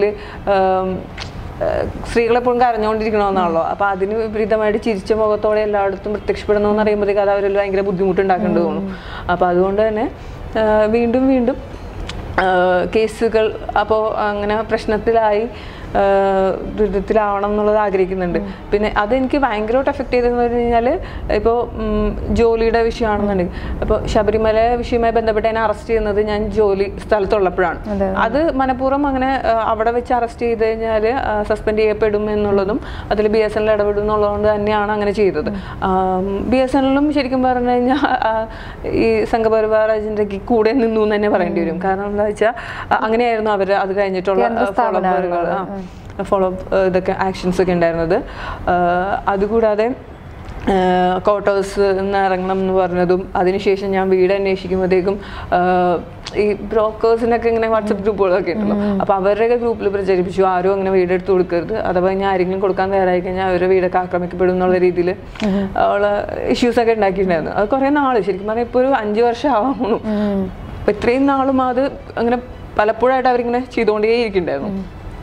സ്ത്രീകളെപ്പോഴും കരഞ്ഞുകൊണ്ടിരിക്കണമെന്നാണല്ലോ അപ്പൊ അതിന് വിപരീതമായിട്ട് ചിരിച്ച മുഖത്തോടെ എല്ലായിടത്തും പ്രത്യക്ഷപ്പെടുന്നു എന്ന് അറിയുമ്പോഴത്തേക്ക് അത് അവരിൽ ഭയങ്കര ബുദ്ധിമുട്ടുണ്ടാക്കേണ്ടി തോന്നും അപ്പൊ അതുകൊണ്ട് തന്നെ ആ, വീണ്ടും വീണ്ടും ആ, കേസുകൾ അപ്പോൾ അങ്ങനെ പ്രശ്നത്തിലായി ആ, ദുരിതത്തിലാവണം എന്നുള്ളത് ആഗ്രഹിക്കുന്നുണ്ട് പിന്നെ അതെനിക്ക് ഭയങ്കരമായിട്ട് എഫക്ട് ചെയ്തതെന്ന് പറഞ്ഞു കഴിഞ്ഞാൽ ഇപ്പോൾ ജോലിയുടെ വിഷയമാണെന്നുണ്ടെങ്കിൽ ഇപ്പോൾ ശബരിമല വിഷയവുമായി ബന്ധപ്പെട്ട് എന്നെ അറസ്റ്റ് ചെയ്യുന്നത് ഞാൻ ജോലി സ്ഥലത്തുള്ളപ്പോഴാണ് അത് മനഃപൂർവ്വം അങ്ങനെ ആ, അവിടെ വെച്ച് അറസ്റ്റ് ചെയ്ത് കഴിഞ്ഞാൽ സസ്പെൻഡ് ചെയ്യപ്പെടും എന്നുള്ളതും അതിൽ ബി എസ് എൻ ഇടപെടും എന്നുള്ളതുകൊണ്ട് തന്നെയാണ് അങ്ങനെ ചെയ്തത് ബി എസ് എല്ലിലും ശരിക്കും പറഞ്ഞു കഴിഞ്ഞാൽ ഈ സംഘപരിവാർ അജണ്ടയ്ക്ക് കൂടെ നിന്നു എന്ന് തന്നെ പറയേണ്ടി വരും കാരണം എന്താ വെച്ചാൽ അങ്ങനെയായിരുന്നു അവർ അത് കഴിഞ്ഞിട്ടുള്ള ഫോളോ ഫോളോ അപ്പ് ഇതൊക്കെ ആക്ഷൻസ് ഒക്കെ ഉണ്ടായിരുന്നത് ആ, അതുകൂടാതെ ക്വാർട്ടേഴ്സ് നിന്ന് ഇറങ്ങണം എന്ന് പറഞ്ഞതും അതിനുശേഷം ഞാൻ വീട് അന്വേഷിക്കുമ്പോഴത്തേക്കും ആഹ്, ഈ ബ്രോക്കേഴ്സിനൊക്കെ ഇങ്ങനെ വാട്സപ്പ് ഗ്രൂപ്പുകളൊക്കെ ഉണ്ടല്ലോ അപ്പോൾ അവരുടെയൊക്കെ ഗ്രൂപ്പിൽ പ്രചരിപ്പിച്ചു ആരും അങ്ങനെ വീടെടുത്ത് കൊടുക്കരുത് അഥവാ ഇനി ആരെങ്കിലും കൊടുക്കാൻ തയ്യാറായി കഴിഞ്ഞാൽ അവരുടെ വീടൊക്കെ ആക്രമിക്കപ്പെടും എന്നുള്ള രീതിയിൽ ഉള്ള ഇഷ്യൂസ് ഒക്കെ ഉണ്ടാക്കിയിട്ടുണ്ടായിരുന്നു അത് കുറേ നാൾ ശരിക്കും പറഞ്ഞാൽ ഇപ്പോൾ ഒരു അഞ്ച് വർഷം ആവണു അപ്പോൾ ഇത്രയും നാളും അത് അങ്ങനെ പലപ്പോഴായിട്ട് അവരിങ്ങനെ ചെയ്തുകൊണ്ടേ ഇരിക്കുന്നുണ്ടായിരുന്നു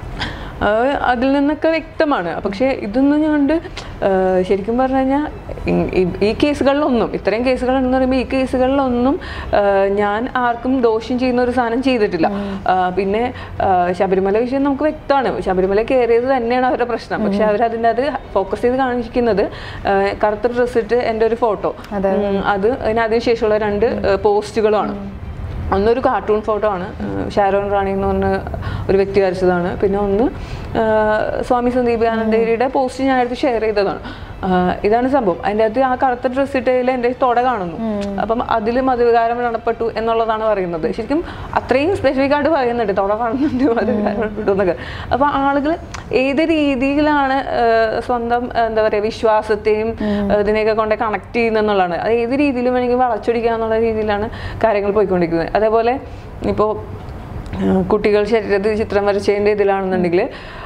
അത് അതിൽ നിന്നൊക്കെ വ്യക്തമാണ് പക്ഷേ ഇതൊന്നും കൊണ്ട് ശരിക്കും പറഞ്ഞു കഴിഞ്ഞാൽ ഈ കേസുകളിലൊന്നും ഇത്രയും കേസുകൾ എന്ന് പറയുമ്പോൾ ഈ കേസുകളിലൊന്നും ആ, ഞാൻ ആർക്കും ദോഷം ചെയ്യുന്ന ഒരു സാധനം ചെയ്തിട്ടില്ല ആ, പിന്നെ ആ, ശബരിമല വിഷയം നമുക്ക് വ്യക്തമാണ് ശബരിമല കയറിയത് തന്നെയാണ് അവരുടെ പ്രശ്നം പക്ഷെ അവർ അതിൻ്റെ അത് ഫോക്കസ് ചെയ്ത് കാണിക്കുന്നത് ആ, കറുത്ത ഡ്രസ് ഇട്ട് എൻ്റെ ഒരു ഫോട്ടോ അത് അതിന് അതിനുശേഷമുള്ള രണ്ട് പോസ്റ്റുകളുമാണ് ഒന്നൊരു കാർട്ടൂൺ ഫോട്ടോ ആണ് ഏഹ് ഷാരോൺ റാണി എന്ന് പറഞ്ഞ ഒരു വ്യക്തി വരച്ചതാണ് പിന്നെ ഒന്ന് ഏഹ് സ്വാമി സന്ദീപാനന്ദഗിരിയുടെ പോസ്റ്റ് ഞാൻ എടുത്ത് ഷെയർ ചെയ്തതാണ് ഏഹ് ഇതാണ് സംഭവം അതിൻ്റെ അകത്ത് ആ കറുത്ത ഡ്രസ്സ് ഇട്ടതിൽ എൻ്റെ തൊട കാണുന്നു അപ്പം അതിൽ മതവികാരം നടപ്പെട്ടു എന്നുള്ളതാണ് പറയുന്നത് ശരിക്കും അത്രയും സ്പെസിഫിക് ആയിട്ട് പറയുന്നുണ്ട് തൊട കാണുന്നുണ്ട് മതവികാരം നടപ്പെട്ടു എന്നൊക്കെ അപ്പം ആളുകൾ ഏത് രീതിയിലാണ് ഏഹ് സ്വന്തം എന്താ പറയുക വിശ്വാസത്തെയും ഏഹ് ഇതിനെയൊക്കെ കൊണ്ട് കണക്ട് ചെയ്യുന്നതെന്നുള്ളതാണ് അത് ഏത് രീതിയിലും വേണമെങ്കിൽ വളച്ചൊടിക്കുക എന്നുള്ള രീതിയിലാണ് കാര്യങ്ങൾ പോയിക്കൊണ്ടിരിക്കുന്നത് അതേപോലെ ഇപ്പോൾ കുട്ടികൾ ശരീരത്തിൽ ചിത്രം വരച്ചതിൻ്റെ ഇതിലാണെന്നുണ്ടെങ്കിൽ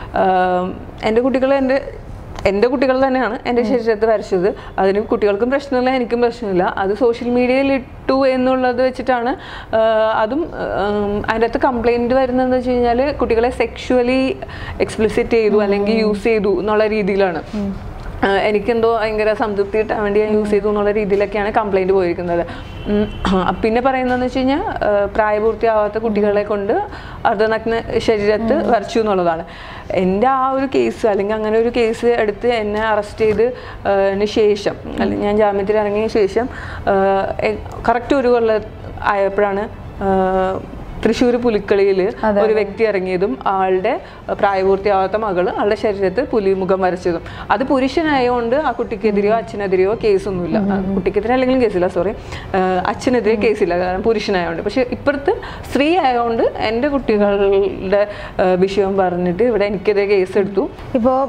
എൻ്റെ കുട്ടികൾ എൻ്റെ എൻ്റെ കുട്ടികൾ തന്നെയാണ് എൻ്റെ ശരീരത്തിൽ വരച്ചത് അതിന് കുട്ടികൾക്കും പ്രശ്നമില്ല എനിക്കും പ്രശ്നമില്ല അത് സോഷ്യൽ മീഡിയയിൽ ഇട്ടു എന്നുള്ളത് വെച്ചിട്ടാണ് ആഹ് അതും ആം, അതിൻ്റെ അകത്ത് കംപ്ലൈൻറ്റ് വരുന്നതെന്ന് വെച്ച് കഴിഞ്ഞാൽ കുട്ടികളെ സെക്ഷുവലി എക്സ്പ്ലിസിറ്റ് ചെയ്തു അല്ലെങ്കിൽ യൂസ് ചെയ്തു എന്നുള്ള രീതിയിലാണ് ആഹ് എനിക്കെന്തോ ഭയങ്കര സംതൃപ്തി കിട്ടാൻ വേണ്ടി ഞാൻ യൂസ് ചെയ്തു എന്നുള്ള രീതിയിലൊക്കെയാണ് കംപ്ലൈൻറ്റ് പോയിരിക്കുന്നത് ഉം, പിന്നെ പറയുന്നതെന്ന് വെച്ച് കഴിഞ്ഞാൽ ആഹ് പ്രായപൂർത്തിയാവാത്ത കുട്ടികളെ കൊണ്ട് അർദ്ധനഗ്ന ശരീരത്ത് വരച്ചു എന്നുള്ളതാണ് എൻ്റെ ആ ഒരു കേസ് അല്ലെങ്കിൽ അങ്ങനെ ഒരു കേസ് എടുത്ത് എന്നെ അറസ്റ്റ് ചെയ്ത് ആഹ് ശേഷം അല്ലെങ്കിൽ ഞാൻ ജാമ്യത്തിൽ ഇറങ്ങിയ ശേഷം കറക്റ്റ് ഒരു കൊല്ലം ആയപ്പോഴാണ് ആഹ് തൃശ്ശൂർ പുലിക്കളിയിൽ ഒരു വ്യക്തി ഇറങ്ങിയതും ആളുടെ പ്രായപൂർത്തിയാവാത്ത മകള് ആളുടെ ശരീരത്തിൽ പുലിമുഖം വരച്ചതും അത് പുരുഷനായതുകൊണ്ട് ആ കുട്ടിക്കെതിരെയോ അച്ഛനെതിരെയോ കേസൊന്നുമില്ല ആ കുട്ടിക്കെതിരെ അല്ലെങ്കിലും കേസില്ല സോറി അച്ഛനെതിരെ കേസില്ല കാരണം പുരുഷനായതുകൊണ്ട് പക്ഷെ ഇപ്പുറത്ത് സ്ത്രീ ആയതുകൊണ്ട് എൻ്റെ കുട്ടികളുടെ ആ, വിഷയം പറഞ്ഞിട്ട് ഇവിടെ എനിക്കെതിരെ കേസ് എടുത്തു ഇപ്പോൾ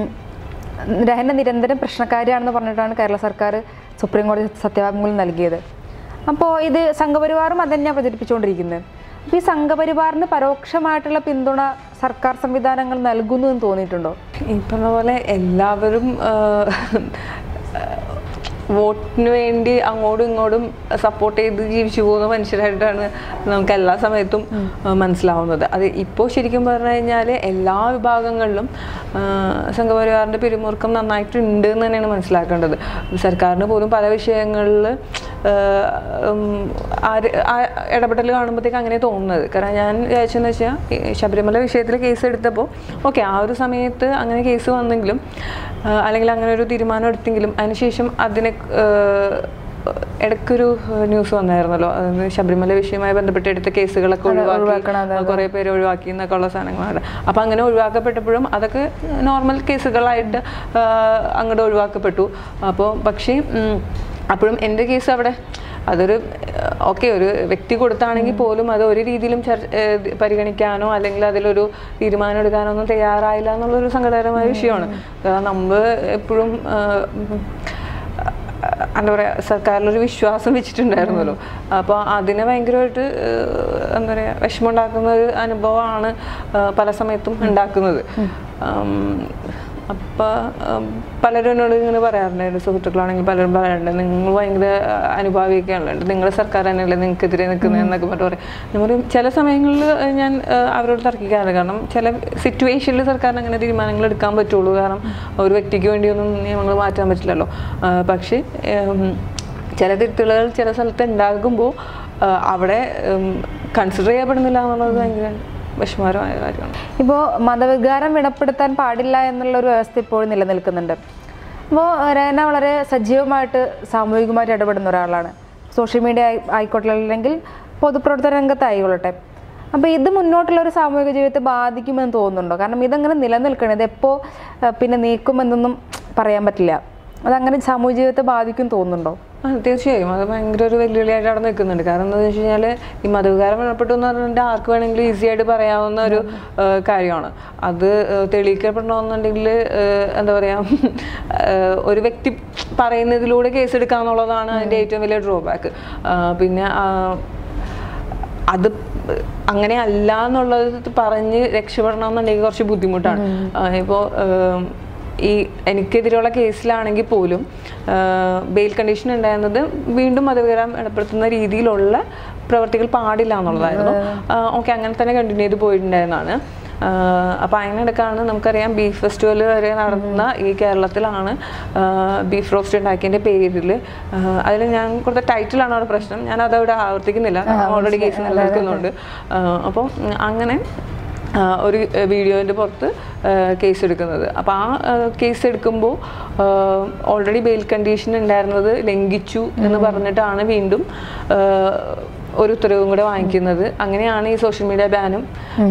രഹന നിരന്തരം പ്രശ്നക്കാരിയാണെന്ന് പറഞ്ഞിട്ടാണ് കേരള സർക്കാർ സുപ്രീം കോടതി സത്യവാങ്മൂലം നൽകിയത് അപ്പോൾ ഇത് സംഘപരിവാറും അത് തന്നെയാണ് പ്രചരിപ്പിച്ചുകൊണ്ടിരിക്കുന്നത് അപ്പോൾ ഈ സംഘപരിവാറിന് പരോക്ഷമായിട്ടുള്ള പിന്തുണ സർക്കാർ സംവിധാനങ്ങൾ നൽകുന്നു എന്ന് തോന്നിയിട്ടുണ്ടോ ഈ പറഞ്ഞ പോലെ എല്ലാവരും വോട്ടിന് വേണ്ടി അങ്ങോട്ടും ഇങ്ങോട്ടും സപ്പോർട്ട് ചെയ്ത് ജീവിച്ചു പോകുന്ന മനുഷ്യരായിട്ടാണ് നമുക്ക് എല്ലാ സമയത്തും ആ, മനസ്സിലാവുന്നത് അത് ഇപ്പോൾ ശരിക്കും പറഞ്ഞു കഴിഞ്ഞാൽ എല്ലാ വിഭാഗങ്ങളിലും ആ, സംഘപരിവാറിൻ്റെ പിരിമുറുക്കം നന്നായിട്ടുണ്ട് എന്ന് തന്നെയാണ് മനസ്സിലാക്കേണ്ടത് സർക്കാരിന് പോലും പല വിഷയങ്ങളിൽ ഇടപെടൽ കാണുമ്പോഴത്തേക്ക് അങ്ങനെ തോന്നുന്നത് കാരണം ഞാൻ വിചാരിച്ചെന്ന് വെച്ചാൽ ഈ ശബരിമല വിഷയത്തിൽ കേസ് എടുത്തപ്പോൾ ഓക്കെ ആ ഒരു സമയത്ത് അങ്ങനെ കേസ് വന്നെങ്കിലും ആ, അല്ലെങ്കിൽ അങ്ങനെ ഒരു തീരുമാനം എടുത്തെങ്കിലും അതിനുശേഷം അതിനെ ആ, ഇടയ്ക്കൊരു ന്യൂസ് വന്നായിരുന്നല്ലോ അതായത് ശബരിമല വിഷയവുമായി ബന്ധപ്പെട്ട് എടുത്ത കേസുകളൊക്കെ ഒഴിവാക്കി കുറേ പേര് ഒഴിവാക്കി എന്നൊക്കെ ഉള്ള സാധനങ്ങളാണ് അപ്പം അങ്ങനെ ഒഴിവാക്കപ്പെട്ടപ്പോഴും അതൊക്കെ നോർമൽ കേസുകളായിട്ട് ആ, അങ്ങോട്ട് ഒഴിവാക്കപ്പെട്ടു അപ്പോൾ പക്ഷേ ഉം, അപ്പോഴും എൻ്റെ കേസ് അവിടെ അതൊരു ഓക്കെ ഒരു വ്യക്തി കൊടുത്താണെങ്കിൽ പോലും അത് ഒരു രീതിയിലും ചർ- ഏഹ് പരിഗണിക്കാനോ അല്ലെങ്കിൽ അതിലൊരു തീരുമാനം എടുക്കാനോ ഒന്നും തയ്യാറായില്ല എന്നുള്ളൊരു സങ്കടകരമായ വിഷയമാണ് കാരണം നമ്മൾ എപ്പോഴും ആഹ്, ഉം, എന്താ പറയുക സർക്കാരിലൊരു വിശ്വാസം വെച്ചിട്ടുണ്ടായിരുന്നല്ലോ അപ്പോൾ അതിനെ ഭയങ്കരമായിട്ട് ഏഹ്, എന്താ പറയുക വിഷമമുണ്ടാക്കുന്ന ഒരു അനുഭവമാണ് ഏഹ്, പല സമയത്തും ഉണ്ടാക്കുന്നത് അപ്പം പലരും എന്നോട് ഇങ്ങനെ പറയാറുണ്ട് എൻ്റെ സുഹൃത്തുക്കളാണെങ്കിൽ പലരും പറയാറുണ്ട് നിങ്ങൾ ഭയങ്കര അനുഭാവിയൊക്കെയാണല്ലോ നിങ്ങൾ സർക്കാർ തന്നെയല്ലേ നിങ്ങൾക്കെതിരെ നിൽക്കുന്നത് എന്നൊക്കെ പറഞ്ഞിട്ട് പറയും ഞാൻ പറയും ചില സമയങ്ങളിൽ ഞാൻ ഏഹ്, അവരോട് തർക്കിക്കാറുണ്ട് കാരണം ചില സിറ്റുവേഷനിൽ സർക്കാരിന് അങ്ങനെ തീരുമാനങ്ങൾ എടുക്കാൻ പറ്റുള്ളൂ കാരണം ഒരു വ്യക്തിക്ക് വേണ്ടിയൊന്നും നിയമങ്ങൾ മാറ്റാൻ പറ്റില്ലല്ലോ ആ, പക്ഷേ ഉം, ചില തിരുത്തലുകൾ ചില സ്ഥലത്ത് ഉണ്ടാകുമ്പോൾ അവിടെ കൺസിഡർ ചെയ്യപ്പെടുന്നില്ല എന്നുള്ളത് ഭയങ്കര വിഷമകരമായ കാര്യമാണ് ഇപ്പോൾ മതവികാരം വിടപ്പെടുത്താൻ പാടില്ല എന്നുള്ള ഒരു വ്യവസ്ഥ ഇപ്പോഴും നിലനിൽക്കുന്നുണ്ട് അപ്പോൾ രേന വളരെ സജീവമായിട്ട് സാമൂഹികമായിട്ട് ഇടപെടുന്ന ഒരാളാണ് സോഷ്യൽ മീഡിയ ആയി ആയിക്കോട്ടെ അല്ലെങ്കിൽ പൊതുപ്രവർത്തന രംഗത്തായിക്കൊള്ളട്ടെ അപ്പോൾ ഇത് മുന്നോട്ടുള്ള ഒരു സാമൂഹിക ജീവിതത്തെ ബാധിക്കുമെന്ന് തോന്നുന്നുണ്ടോ കാരണം ഇതങ്ങനെ നിലനിൽക്കണം ഇത് എപ്പോൾ പിന്നെ നീക്കുമെന്നൊന്നും പറയാൻ പറ്റില്ല അതങ്ങനെ സാമൂഹ്യ ജീവിതത്തെ ബാധിക്കും തോന്നുന്നുണ്ടോ ആ, തീർച്ചയായും അത് ഭയങ്കര ഒരു വെല്ലുവിളിയായിട്ട് അവിടെ നിൽക്കുന്നുണ്ട് കാരണം എന്താണെന്ന് വെച്ച് കഴിഞ്ഞാൽ ഈ മതവികാരം മരണപ്പെട്ടു എന്ന് പറഞ്ഞിട്ട് ആർക്ക് വേണമെങ്കിലും ഈസി ആയിട്ട് പറയാവുന്ന ഒരു ആ, കാര്യമാണ് അത് ആ, തെളിയിക്കപ്പെടണമെന്നുണ്ടെങ്കിൽ ആ, എന്താ പറയുക ഒരു വ്യക്തി പറയുന്നതിലൂടെ കേസ് എടുക്കാന്നുള്ളതാണ് അതിൻ്റെ ഏറ്റവും വലിയ ഡ്രോബാക്ക് പിന്നെ ആ, അത് അങ്ങനെ അല്ല എന്നുള്ളത് പറഞ്ഞ് രക്ഷപ്പെടണം എന്നുണ്ടെങ്കിൽ കുറച്ച് ബുദ്ധിമുട്ടാണ് ഇപ്പോൾ ഈ എനിക്കെതിരെയുള്ള കേസിലാണെങ്കിൽ പോലും ബെയിൽ കണ്ടീഷൻ ഉണ്ടായിരുന്നത് വീണ്ടും മതവികാരം ഏർപ്പെടുത്തുന്ന രീതിയിലുള്ള പ്രവർത്തികൾ പാടില്ല എന്നുള്ളതായിരുന്നു ഓക്കെ അങ്ങനെ തന്നെ കണ്ടിന്യൂ ചെയ്ത് പോയിട്ടുണ്ടായിരുന്നതാണ് അപ്പോൾ അതിനിടക്കാണ് നമുക്കറിയാം ബീഫ് ഫെസ്റ്റിവൽ വരെ നടന്ന ഈ കേരളത്തിലാണ് ബീഫ് റോസ്റ്റ് ഉണ്ടാക്കിയതിൻ്റെ പേരിൽ അതിൽ ഞാൻ കൊടുത്ത ടൈറ്റിലാണ് അവിടെ പ്രശ്നം ഞാൻ അതവിടെ ആവർത്തിക്കുന്നില്ല ഓൾറെഡി കേസ് നിലനിൽക്കുന്നുണ്ട് അപ്പോൾ അങ്ങനെ ആ, ഒരു വീഡിയോൻ്റെ പുറത്ത് കേസ് എടുക്കുന്നത് അപ്പോൾ ആ കേസ് എടുക്കുമ്പോൾ ഓൾറെഡി ബെയിൽ കണ്ടീഷൻ ഉണ്ടായിരുന്നത് ലംഘിച്ചു എന്ന് പറഞ്ഞിട്ടാണ് വീണ്ടും ആ, ഒരു ഉത്തരവും കൂടെ വാങ്ങിക്കുന്നത് അങ്ങനെയാണ് ഈ സോഷ്യൽ മീഡിയ ബാനും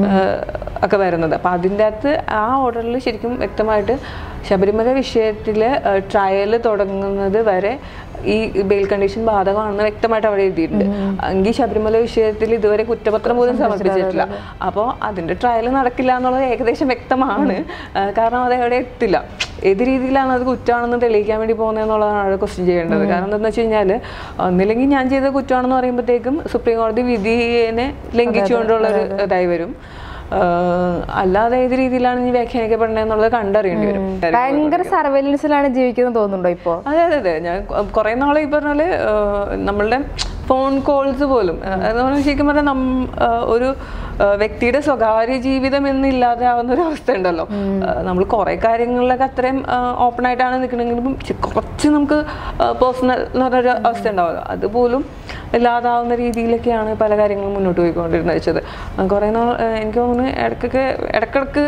ഒക്കെ വരുന്നത് അപ്പോൾ അതിൻ്റെ അകത്ത് ആ ഓർഡറിൽ ശരിക്കും വ്യക്തമായിട്ട് ശബരിമല വിഷയത്തിൽ ട്രയൽ തുടങ്ങുന്നത് വരെ ഈ ബെയിൽ കണ്ടീഷൻ ബാധകമാണെന്ന് വ്യക്തമായിട്ട് അവിടെ എഴുതിയിട്ടുണ്ട് എങ്കിൽ ശബരിമല വിഷയത്തിൽ ഇതുവരെ കുറ്റപത്രം പോലും സമർപ്പിച്ചിട്ടില്ല അപ്പോൾ അതിന്റെ ട്രയൽ നടക്കില്ല എന്നുള്ളത് ഏകദേശം വ്യക്തമാണ് ആ, കാരണം അത് എവിടെ എത്തില്ല ഏത് രീതിയിലാണ് അത് കുറ്റമാണെന്ന് തെളിയിക്കാൻ വേണ്ടി പോകുന്നതെന്നുള്ളതാണ് അവിടെ ക്വസ്റ്റ്യൻ ചെയ്യേണ്ടത് കാരണം എന്താണെന്ന് വെച്ച് കഴിഞ്ഞാൽ ഒന്നില്ലെങ്കിൽ ഞാൻ ചെയ്ത കുറ്റമാണെന്ന് പറയുമ്പോഴത്തേക്കും സുപ്രീം കോടതി വിധിയെ ലംഘിച്ചുകൊണ്ടുള്ള ഒരു ഇതായി വരും ആ, അല്ലാതെ ഏത് രീതിയിലാണ് ഇനി വ്യാഖ്യാനിക്കപ്പെടേണ്ടത് എന്നുള്ളത് കണ്ടറിയേണ്ടി വരും ഭയങ്കര സർവൈലൻസിലാണ് ജീവിക്കുന്നത് തോന്നുന്നുണ്ടോ ഇപ്പോൾ അതെ അതെ അതെ ഞാൻ കൊ- കുറേ നാൾ ഈ പറഞ്ഞാല് നമ്മളുടെ ഫോൺ കോൾസ് പോലും അത് നമ്മൾ ശരിക്കും പറഞ്ഞാൽ നം ആ, ഒരു ആ, വ്യക്തിയുടെ സ്വകാര്യ ജീവിതം എന്നില്ലാതെ ആവുന്ന ഒരു അവസ്ഥ ഉണ്ടല്ലോ നമ്മൾ കുറേ കാര്യങ്ങളിലൊക്കെ അത്രയും ഓപ്പൺ ആയിട്ടാണ് നിൽക്കണമെങ്കിലും ചി- കുറച്ച് നമുക്ക് പേഴ്സണൽ എന്ന് പറഞ്ഞൊരു അവസ്ഥ ഉണ്ടാവുമല്ലോ അതുപോലും ഇല്ലാതാവുന്ന രീതിയിലൊക്കെയാണ് പല കാര്യങ്ങളും മുന്നോട്ട് പോയിക്കൊണ്ടിരുന്നത് വെച്ചത് കുറേ നാൾ ആ, എനിക്ക് തോന്നുന്നു ഇടയ്ക്കൊക്കെ ഇടയ്ക്കിടയ്ക്ക്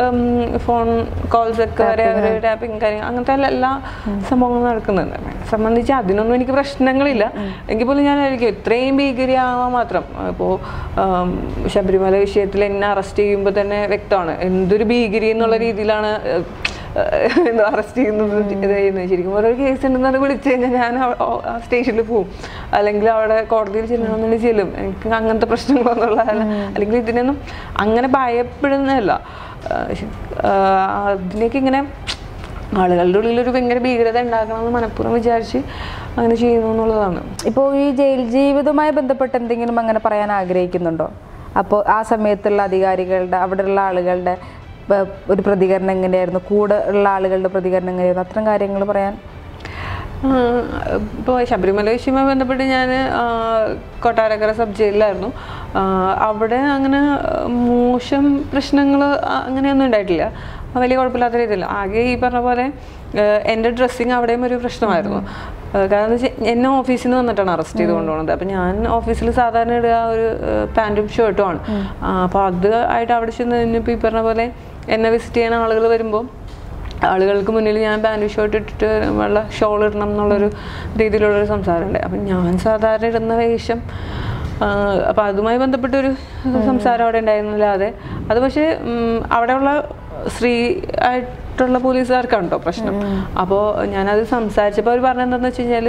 ഫോൺ കോൾസ് ഒക്കെ വരെ അവർ ടാപ്പിംഗ് കാര്യങ്ങൾ അങ്ങനത്തെ എല്ലാ- എല്ലാ സംഭവങ്ങളും നടക്കുന്നുണ്ട് എന്നെ സംബന്ധിച്ച് അതിനൊന്നും എനിക്ക് പ്രശ്നങ്ങളില്ല എങ്കിൽ പോലും ഞാൻ ആയിരിക്കും ഇത്രയും ഭീകരയാവാൻ മാത്രം ഇപ്പോൾ ശബരിമല വിഷയത്തിൽ എന്നെ അറസ്റ്റ് ചെയ്യുമ്പോൾ തന്നെ വ്യക്തമാണ് എന്തൊരു ഭീകരി എന്നുള്ള രീതിയിലാണ് ഏഹ്, ഏഹ്, എന്താ അറസ്റ്റ് ചെയ്യുന്നത് ഇത് ചെയ്യുന്നത് ശരിക്കും ഓരോ കേസ് ഉണ്ടെന്നത് വിളിച്ചു കഴിഞ്ഞാൽ ഞാൻ ആ- ആ- ആ സ്റ്റേഷനിൽ പോകും അല്ലെങ്കിൽ അവിടെ കോടതിയിൽ ചെല്ലണമെന്നുണ്ടെങ്കിൽ ചെല്ലും എനിക്ക് അങ്ങനത്തെ പ്രശ്നങ്ങളൊന്നുള്ള അല്ലെങ്കിൽ ഇതിനൊന്നും അങ്ങനെ ഭയപ്പെടുന്നതല്ല ആഹ് ശ- ആഹ് അതിലേക്ക് ഇങ്ങനെ ആളുകളുടെ ഉള്ളിൽ ഒരു ഭയങ്കര ഭീകരത ഉണ്ടാക്കണമെന്ന് മനഃപൂർവ്വം വിചാരിച്ച് അങ്ങനെ ചെയ്യുന്നു എന്നുള്ളതാണ് ഇപ്പോൾ ഈ ജയിൽ ജീവിതവുമായി ബന്ധപ്പെട്ട് എന്തെങ്കിലും അങ്ങനെ പറയാൻ ആഗ്രഹിക്കുന്നുണ്ടോ അപ്പോൾ ആ സമയത്തുള്ള അധികാരികളുടെ അവിടെയുള്ള ആളുകളുടെ പ- ഒരു പ്രതികരണം എങ്ങനെയായിരുന്നു കൂടെ ഉള്ള ആളുകളുടെ പ്രതികരണം എങ്ങനെയായിരുന്നു അത്തരം കാര്യങ്ങൾ പറയാൻ ഇപ്പോൾ ശബരിമല വിഷയവുമായി ബന്ധപ്പെട്ട് ഞാൻ കൊട്ടാരക്കര സബ് ജയിലിലായിരുന്നു ആ, അവിടെ അങ്ങനെ മോശം പ്രശ്നങ്ങൾ അങ്ങനെയൊന്നും ഉണ്ടായിട്ടില്ല ആ, വലിയ കുഴപ്പമില്ലാത്ത രീതിയിൽ ആകെ ഈ പറഞ്ഞ പോലെ ആ, എൻ്റെ ഡ്രസ്സിങ് അവിടെയും ഒരു പ്രശ്നമായിരുന്നു ആ, കാരണം എന്ന് വെച്ചാൽ എന്നെ ഓഫീസിൽ നിന്ന് വന്നിട്ടാണ് അറസ്റ്റ് ചെയ്ത് കൊണ്ടുപോകുന്നത് അപ്പം ഞാൻ ഓഫീസിൽ സാധാരണ ഇടുക ഒരു പാൻറ്റും ഷർട്ടും ആണ് അപ്പോൾ അത് ആയിട്ട് അവിടെ ചെന്ന് കഴിഞ്ഞപ്പോൾ ഈ പറഞ്ഞ പോലെ എന്നെ വിസിറ്റ് ചെയ്യാൻ ആളുകൾ വരുമ്പോൾ ആളുകൾക്ക് മുന്നിൽ ഞാൻ പാൻറ് ഷർട്ട് ഇട്ടിട്ട് വെള്ള ഷോൾ ഇടണം എന്നുള്ളൊരു രീതിയിലുള്ളൊരു സംസാരമുണ്ട് അപ്പം ഞാൻ സാധാരണ ഇടുന്ന വേഷം അപ്പം അതുമായി ബന്ധപ്പെട്ടൊരു സംസാരം അവിടെ ഉണ്ടായിരുന്നില്ലാതെ അത് പക്ഷേ ഉം, അവിടെയുള്ള സ്ത്രീ ആയിട്ടുള്ള പോലീസുകാർക്കാണ് കേട്ടോ പ്രശ്നം അപ്പോൾ ഞാനത് സംസാരിച്ചപ്പോൾ അവർ പറഞ്ഞതെന്താണെന്ന് വെച്ച് കഴിഞ്ഞാൽ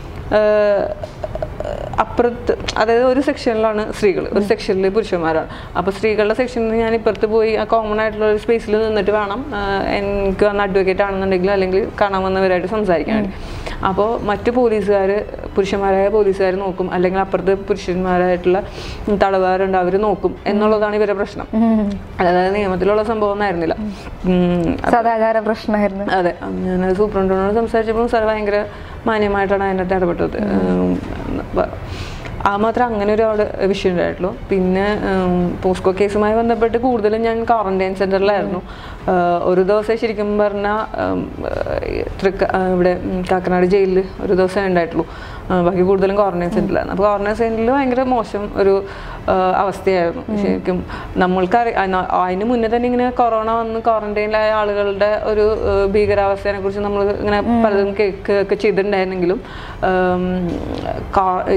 അപ്പുറത്ത് അതായത് ഒരു സെക്ഷനിലാണ് സ്ത്രീകൾ ഒരു സെക്ഷനിൽ പുരുഷന്മാരാണ് അപ്പോൾ സ്ത്രീകളുടെ സെക്ഷനിൽ ഞാൻ ഇപ്പുറത്ത് പോയി ആ കോമൺ ആയിട്ടുള്ള ഒരു സ്പേസിൽ നിന്നിട്ട് വേണം ആ, എനിക്ക് വന്ന അഡ്വക്കേറ്റ് ആണെന്നുണ്ടെങ്കിൽ അല്ലെങ്കിൽ കാണാൻ വന്നവരായിട്ട് സംസാരിക്കാൻ വേണ്ടി അപ്പോൾ മറ്റു പോലീസുകാർ പുരുഷന്മാരായ പോലീസുകാർ നോക്കും അല്ലെങ്കിൽ അപ്പുറത്ത് പുരുഷന്മാരായിട്ടുള്ള തടവുകാരുണ്ട് അവർ നോക്കും എന്നുള്ളതാണ് ഇവരുടെ പ്രശ്നം അതായത് നിയമത്തിലുള്ള സംഭവം ഒന്നായിരുന്നില്ല ഉം, സദാചാര പ്രശ്നമായിരുന്നു അതെ ഞാൻ സൂപ്രണ്ടിനോട് സംസാരിച്ചപ്പോൾ സാർ ഭയങ്കര മാന്യമായിട്ടാണ് അതിനകത്ത് ഇടപെട്ടത് ഉം, ബ- ആ മാത്രം അങ്ങനെ ഒരു അവിടെ വിഷയം ഉണ്ടായിട്ടുള്ളൂ പിന്നെ ഉം, പോസ്കോ കേസുമായി ബന്ധപ്പെട്ട് കൂടുതലും ഞാൻ ക്വാറന്റൈൻ സെന്ററിലായിരുന്നു ആഹ് ഒരു ദിവസം ശരിക്കും പറഞ്ഞാൽ തൃക്ക ആഹ് ഇവിടെ ഉം, കാക്കനാട് ജയിലിൽ ഒരു ദിവസം ഉണ്ടായിട്ടുള്ളൂ ആഹ് ബാക്കി കൂടുതലും ക്വാറന്റൈൻ സെന്ററിലായിരുന്നു അപ്പോൾ ക്വാറന്റൈൻ സെന്ററിൽ ഭയങ്കര മോശം ഒരു ആഹ് അവസ്ഥയായിരുന്നു ശരിക്കും നമ്മൾക്ക് അതിന് മുന്നേ തന്നെ ഇങ്ങനെ കൊറോണ വന്ന് ക്വാറന്റൈനിലായ ആളുകളുടെ ഒരു ആഹ് ഭീകരാവസ്ഥയെ കുറിച്ച് നമ്മൾ ഇങ്ങനെ പലതും കേൾക്കുകയൊക്കെ ചെയ്തിട്ടുണ്ടായിരുന്നെങ്കിലും ആം, കാ-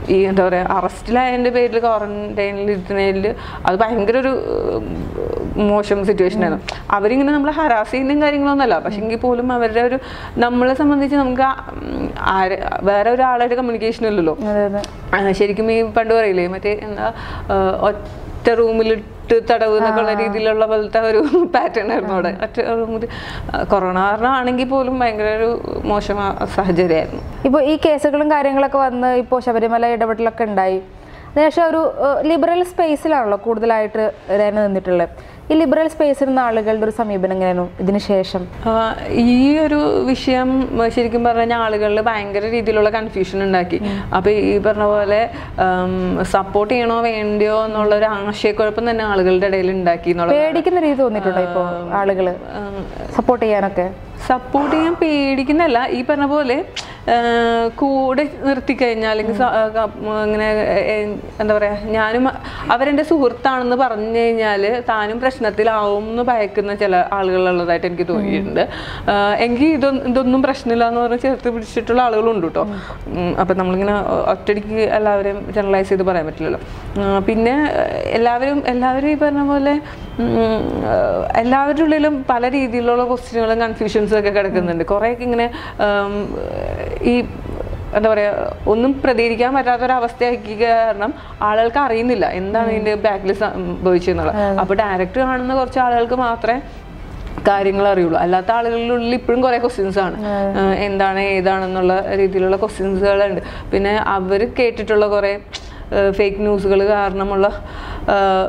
ഈ എന്താ പറയുക അറസ്റ്റിലായതിൻ്റെ പേരിൽ ക്വാറന്റൈനിൽ ഇരുത്തുന്നതിൽ അത് ഭയങ്കര ഒരു ഉം, മോശം സിറ്റുവേഷൻ ആയിരുന്നു അവരിങ്ങനെ നമ്മളെ ഹരാസ് ചെയ്യുന്നതും കാര്യങ്ങളൊന്നുമല്ല പക്ഷെ എങ്കിൽ പോലും അവരുടെ ഒരു നമ്മളെ സംബന്ധിച്ച് നമുക്ക് ആ, ഉം, ആര് വേറെ ഒരാളായിട്ട് കമ്മ്യൂണിക്കേഷൻ ഇല്ലല്ലോ അതെ അതെ ആ, ശരിക്കും ഈ പണ്ട് പറയില്ലേ മറ്റേ എന്താ ആ, ഒറ്റ റൂമിലിട്ട് തടവ് എന്നൊക്കെ ഉള്ള രീതിയിലുള്ള പോലത്തെ ഒരു പാറ്റേൺ ആയിരുന്നു അവിടെ ഒറ്റ റൂമിൽ കൊറോണ കാരണം ആണെങ്കിൽ പോലും ഭയങ്കര ഒരു മോശം ആ- സാഹചര്യമായിരുന്നു ഇപ്പോൾ ഈ കേസുകളും കാര്യങ്ങളൊക്കെ വന്ന് ഇപ്പോൾ ശബരിമല ഇടപെടലൊക്കെ ഉണ്ടായി അതിനുശേഷം ഒരു ലിബറൽ സ്പേസിലാണല്ലോ കൂടുതലായിട്ട് രേന നിന്നിട്ടുള്ളത് ഈ ലിബറൽ സ്പേസിൽ നിന്ന് ആളുകളുടെ ഒരു സമീപനം എങ്ങനെയായിരുന്നു ഇതിന് ശേഷം ആ, ഈ ഒരു വിഷയം ആ, ശരിക്കും പറഞ്ഞാൽ ആളുകളിൽ ഭയങ്കര രീതിയിലുള്ള കൺഫ്യൂഷൻ ഉണ്ടാക്കി അപ്പൊ ഈ പറഞ്ഞ പോലെ സപ്പോർട്ട് ചെയ്യണോ വേണ്ടിയോ എന്നുള്ള ഒരു ആശയക്കുഴപ്പം തന്നെ ആളുകളുടെ ഇടയിൽ ഉണ്ടാക്കി എന്നുള്ളത് പേടിക്കുന്ന രീതി തോന്നിയിട്ടുണ്ടോ ഇപ്പോൾ ആളുകൾ സപ്പോർട്ട് ചെയ്യാനൊക്കെ സപ്പോർട്ട് ചെയ്യാൻ പേടിക്കുന്നല്ല ഈ പറഞ്ഞ പോലെ ആ, കൂടെ നിർത്തിക്കഴിഞ്ഞാൽ അല്ലെങ്കിൽ സ- ആ, ക- ഇങ്ങനെ ഏ, എന്താ പറയാ ഞാനും അവരെന്റെ സുഹൃത്താണെന്ന് പറഞ്ഞു കഴിഞ്ഞാൽ താനും പ്രശ്നത്തിലാവും എന്ന് ഭയക്കുന്ന ചില ആളുകളുള്ളതായിട്ട് എനിക്ക് തോന്നിയിട്ടുണ്ട് ആ, എങ്കിൽ ഇതൊന്നും ഇതൊന്നും പ്രശ്നമില്ല എന്ന് പറഞ്ഞ് ചേർത്ത് പിടിച്ചിട്ടുള്ള ആളുകളുണ്ട് കേട്ടോ ഉം, അപ്പം നമ്മളിങ്ങനെ ഒ- ഒറ്റയടിക്ക് എല്ലാവരെയും ജനറലൈസ് ചെയ്ത് പറയാൻ പറ്റില്ലല്ലോ ആ, പിന്നെ എല്ലാവരും എല്ലാവരും ഈ പറഞ്ഞ പോലെ ഉം, ആ, എല്ലാവരുടെ ഉള്ളിലും പല രീതിയിലുള്ള ക്വസ്റ്റ്യനുകളും കൺഫ്യൂഷൻസും ഒക്കെ കിടക്കുന്നുണ്ട് കുറേയൊക്കെ ഇങ്ങനെ ആം, ഈ എന്താ പറയുക ഒന്നും പ്രതികരിക്കാൻ പറ്റാത്തൊരവസ്ഥയാക്കി കാരണം ആളുകൾക്ക് അറിയുന്നില്ല എന്താണ് ഇതിന്റെ ബാക്കിൽ സംഭവിച്ചെന്നുള്ളത് അപ്പോൾ ഡയറക്റ്റ് കാണുന്ന കുറച്ച് ആളുകൾക്ക് മാത്രമേ കാര്യങ്ങൾ അറിയുള്ളൂ അല്ലാത്ത ആളുകളുടെ ഉള്ളിൽ ഇപ്പോഴും കുറേ ക്വസ്റ്റ്യൻസ് ആണ് ഏഹ് എന്താണ് ഏതാണെന്നുള്ള രീതിയിലുള്ള ക്വസ്റ്റ്യൻസുകളുണ്ട് പിന്നെ അവർ കേട്ടിട്ടുള്ള കുറേ ഫേക്ക് ന്യൂസുകൾ കാരണമുള്ള ഏഹ്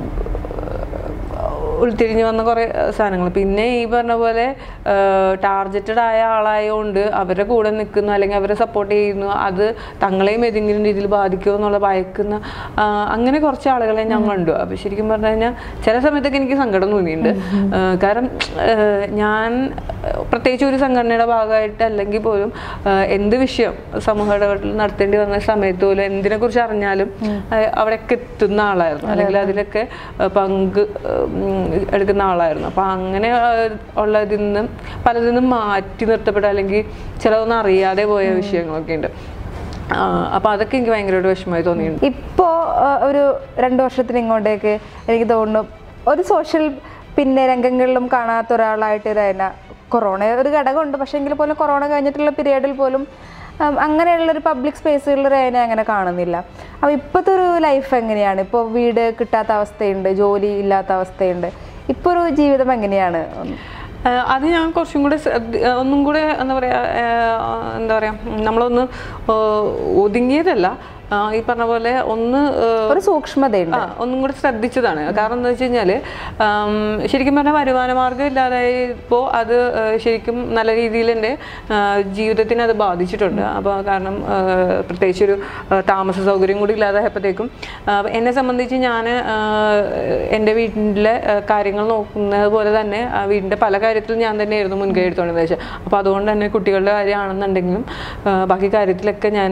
ഉൾത്തിരിഞ്ഞ് വന്ന കുറേ സാധനങ്ങൾ പിന്നെ ഈ പറഞ്ഞ പോലെ ടാർഗറ്റഡ് ആയ ആളായതുകൊണ്ട് അവരുടെ കൂടെ നിൽക്കുന്നു അല്ലെങ്കിൽ അവരെ സപ്പോർട്ട് ചെയ്യുന്നു അത് തങ്ങളെയും ഏതെങ്കിലും രീതിയിൽ ബാധിക്കുമോ എന്നുള്ള ഭയക്കുന്ന ആ, അങ്ങനെ കുറച്ച് ആളുകളെ ഞാൻ കണ്ടു അപ്പോൾ ശരിക്കും പറഞ്ഞു കഴിഞ്ഞാൽ ചില സമയത്തൊക്കെ എനിക്ക് സങ്കടം തോന്നിയിട്ടുണ്ട് ആ, കാരണം ആ, ഞാൻ പ്രത്യേകിച്ച് ഒരു സംഘടനയുടെ ഭാഗമായിട്ട് അല്ലെങ്കിൽ പോലും ആ, എന്ത് വിഷയം സമൂഹ ഇടപെടൽ നടത്തേണ്ടി വന്ന സമയത്ത് പോലും എന്തിനെക്കുറിച്ച് അറിഞ്ഞാലും ആ, അവിടെയൊക്കെ എത്തുന്ന ആളായിരുന്നു അല്ലെങ്കിൽ അതിലൊക്കെ ആ, പങ്ക് ഉം, എടുക്കുന്ന ആളായിരുന്നു അപ്പം അങ്ങനെ ആ, ഉള്ളതിൽ നിന്നും പലതിൽ നിന്നും മാറ്റി നിർത്തപ്പെട്ട അല്ലെങ്കിൽ ചിലതൊന്നും അറിയാതെ പോയ വിഷയങ്ങളൊക്കെ ഉണ്ട് ആ, അപ്പം അതൊക്കെ എനിക്ക് ഭയങ്കരമായിട്ട് വിഷമമായി തോന്നിയിട്ടുണ്ട് ഇപ്പോ ആ, ഒരു രണ്ട് വർഷത്തിന് ഇങ്ങോട്ടേക്ക് എനിക്ക് തോന്നുന്നു ഒരു സോഷ്യൽ പിന്നെ രംഗങ്ങളിലും കാണാത്ത ഒരാളായിട്ട് രേന കൊറോണ ഒരു ഘടകമുണ്ട് പക്ഷേ എങ്കിൽ പോലും കൊറോണ കഴിഞ്ഞിട്ടുള്ള പീരീഡിൽ പോലും ഉം, അങ്ങനെയുള്ള ഒരു പബ്ലിക് സ്പേസുകളിൽ രേന അങ്ങനെ കാണുന്നില്ല അപ്പോൾ ഇപ്പോഴത്തെ ഒരു ലൈഫ് എങ്ങനെയാണ് ഇപ്പോൾ വീട് കിട്ടാത്ത അവസ്ഥയുണ്ട് ജോലി ഇല്ലാത്ത അവസ്ഥയുണ്ട് ഇപ്പോൾ ഒരു ജീവിതം എങ്ങനെയാണ് ആ, അത് ഞാൻ കുറച്ചും കൂടെ ശ്രദ്ധ- ആ, ഒന്നും കൂടെ എന്താ പറയാ ആ, എന്താ പറയാ നമ്മളൊന്ന് ആ, ഒതുങ്ങിയതല്ല ആ, ഈ പറഞ്ഞ പോലെ ഒന്ന് ആ, ഒരു സൂക്ഷ്മതയുണ്ട് ആ ഒന്നും കൂടെ ശ്രദ്ധിച്ചതാണ് കാരണം എന്താ വെച്ച് കഴിഞ്ഞാൽ ശരിക്കും പറഞ്ഞാൽ വരുമാന മാർഗ്ഗം ഇല്ലാതായപ്പോൾ അത് ആ, ശരിക്കും നല്ല രീതിയിൽ എൻ്റെ ആ, ജീവിതത്തിനെ അത് ബാധിച്ചിട്ടുണ്ട് അപ്പോൾ കാരണം ആ, പ്രത്യേകിച്ച് ഒരു ആ, താമസ സൗകര്യം കൂടി ഇല്ലാതായപ്പോഴത്തേക്കും ആ, എന്നെ സംബന്ധിച്ച് ഞാൻ എൻ്റെ വീട്ടിലെ ആ, കാര്യങ്ങൾ നോക്കുന്നത് പോലെ തന്നെ ആ, വീടിൻ്റെ പല കാര്യത്തിലും ഞാൻ തന്നെയായിരുന്നു മുൻകൈ എടുത്തോണ്ടെന്ന് വെച്ചാൽ അപ്പോൾ അതുകൊണ്ട് തന്നെ കുട്ടികളുടെ കാര്യമാണെന്നുണ്ടെങ്കിലും ആ, ബാക്കി കാര്യത്തിലൊക്കെ ഞാൻ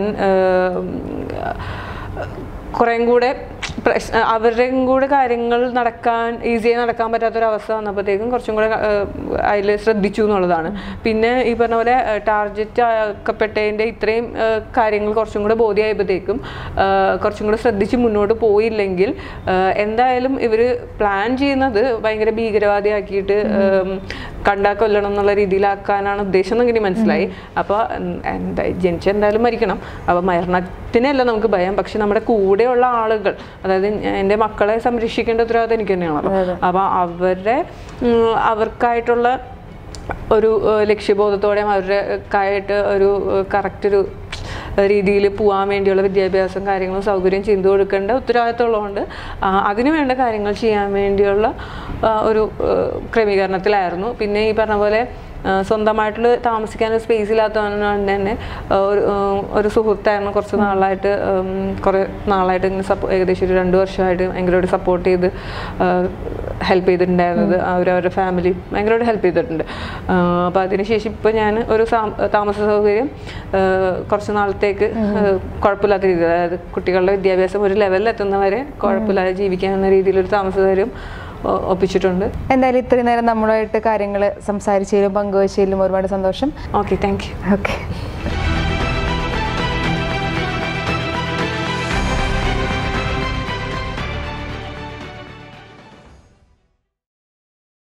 ആ, കുറേം കൂടെ പ്രശ് അവരുടെയും കൂടെ കാര്യങ്ങൾ നടക്കാൻ ഈസിയായി നടക്കാൻ പറ്റാത്തൊരവസ്ഥ വന്നപ്പോഴത്തേക്കും കുറച്ചും കൂടെ അതിൽ ശ്രദ്ധിച്ചു എന്നുള്ളതാണ് പിന്നെ ഈ പറഞ്ഞ പോലെ ടാർഗറ്റ് ആക്കപ്പെട്ടതിൻ്റെ ഇത്രയും ആ, കാര്യങ്ങൾ കുറച്ചും കൂടെ ബോധ്യമായപ്പോഴത്തേക്കും ആ, കുറച്ചും കൂടെ ശ്രദ്ധിച്ച് മുന്നോട്ട് പോയില്ലെങ്കിൽ ആ, എന്തായാലും ഇവർ പ്ലാൻ ചെയ്യുന്നത് ഭയങ്കര ഭീകരവാദിയാക്കിയിട്ട് ഉം, കണ്ടാ കൊല്ലണം എന്നുള്ള രീതിയിലാക്കാനാണ് ഉദ്ദേശം എന്ന് എനിക്ക് മനസ്സിലായി അപ്പോൾ എന്താ ജനിച്ച എന്തായാലും മരിക്കണം അപ്പോൾ മരണത്തിനല്ല നമുക്ക് ഭയം പക്ഷെ നമ്മുടെ കൂടെയുള്ള ആളുകൾ അതായത് എൻ്റെ മക്കളെ സംരക്ഷിക്കേണ്ട ഉത്തരവാദിത്തം എനിക്ക് തന്നെയാണല്ലോ അപ്പോൾ അവരുടെ ഉം, അവർക്കായിട്ടുള്ള ഒരു ഏഹ്, ലക്ഷ്യബോധത്തോടെയും അവരുടെ ആയിട്ട് ഒരു കറക്റ്റ് ഒരു രീതിയിൽ പോകാൻ വേണ്ടിയുള്ള വിദ്യാഭ്യാസം കാര്യങ്ങളും സൗകര്യം ചെയ്തു കൊടുക്കേണ്ട ഉത്തരവാദിത്തമുള്ളതുകൊണ്ട് ആ, അതിന് വേണ്ട കാര്യങ്ങൾ ചെയ്യാൻ വേണ്ടിയുള്ള ആ, ഒരു ഏഹ്, ക്രമീകരണത്തിലായിരുന്നു പിന്നെ ഈ പറഞ്ഞ പോലെ ആ, സ്വന്തമായിട്ടുള്ള താമസിക്കാൻ ഒരു സ്പേസ് ഇല്ലാത്തതുകൊണ്ട് തന്നെ ആ, ഒരു ആ, ഒരു സുഹൃത്തായിരുന്നു കുറച്ച് നാളായിട്ട് ഉം, കുറേ നാളായിട്ട് ഇങ്ങനെ സപ്പോ ഏകദേശം ഒരു രണ്ട് വർഷമായിട്ട് ഭയങ്കരമായിട്ട് സപ്പോർട്ട് ചെയ്ത് ഹെൽപ്പ് ചെയ്തിട്ടുണ്ടായിരുന്നത് അവരവരുടെ ഫാമിലി ഭയങ്കരമായിട്ട് ഹെൽപ്പ് ചെയ്തിട്ടുണ്ട് അപ്പോൾ അതിനുശേഷം ഇപ്പോൾ ഞാൻ ഒരു സാം- താമസ സൗകര്യം ആ, കുറച്ച് നാളത്തേക്ക് ആ, കുഴപ്പമില്ലാത്ത രീതിയിൽ അതായത് കുട്ടികളുടെ വിദ്യാഭ്യാസം ഒരു ലെവലിൽ എത്തുന്നവരെ കുഴപ്പമില്ലാതെ ജീവിക്കാവുന്ന രീതിയിലൊരു താമസ സൗകര്യം ഒ- ഒപ്പിച്ചിട്ടുണ്ട് എന്തായാലും ഇത്രയും നേരം നമ്മളുമായിട്ട് കാര്യങ്ങൾ സംസാരിച്ചതിലും പങ്കുവച്ചതിലും ഒരുപാട് സന്തോഷം ഓക്കെ താങ്ക് യു ഓക്കെ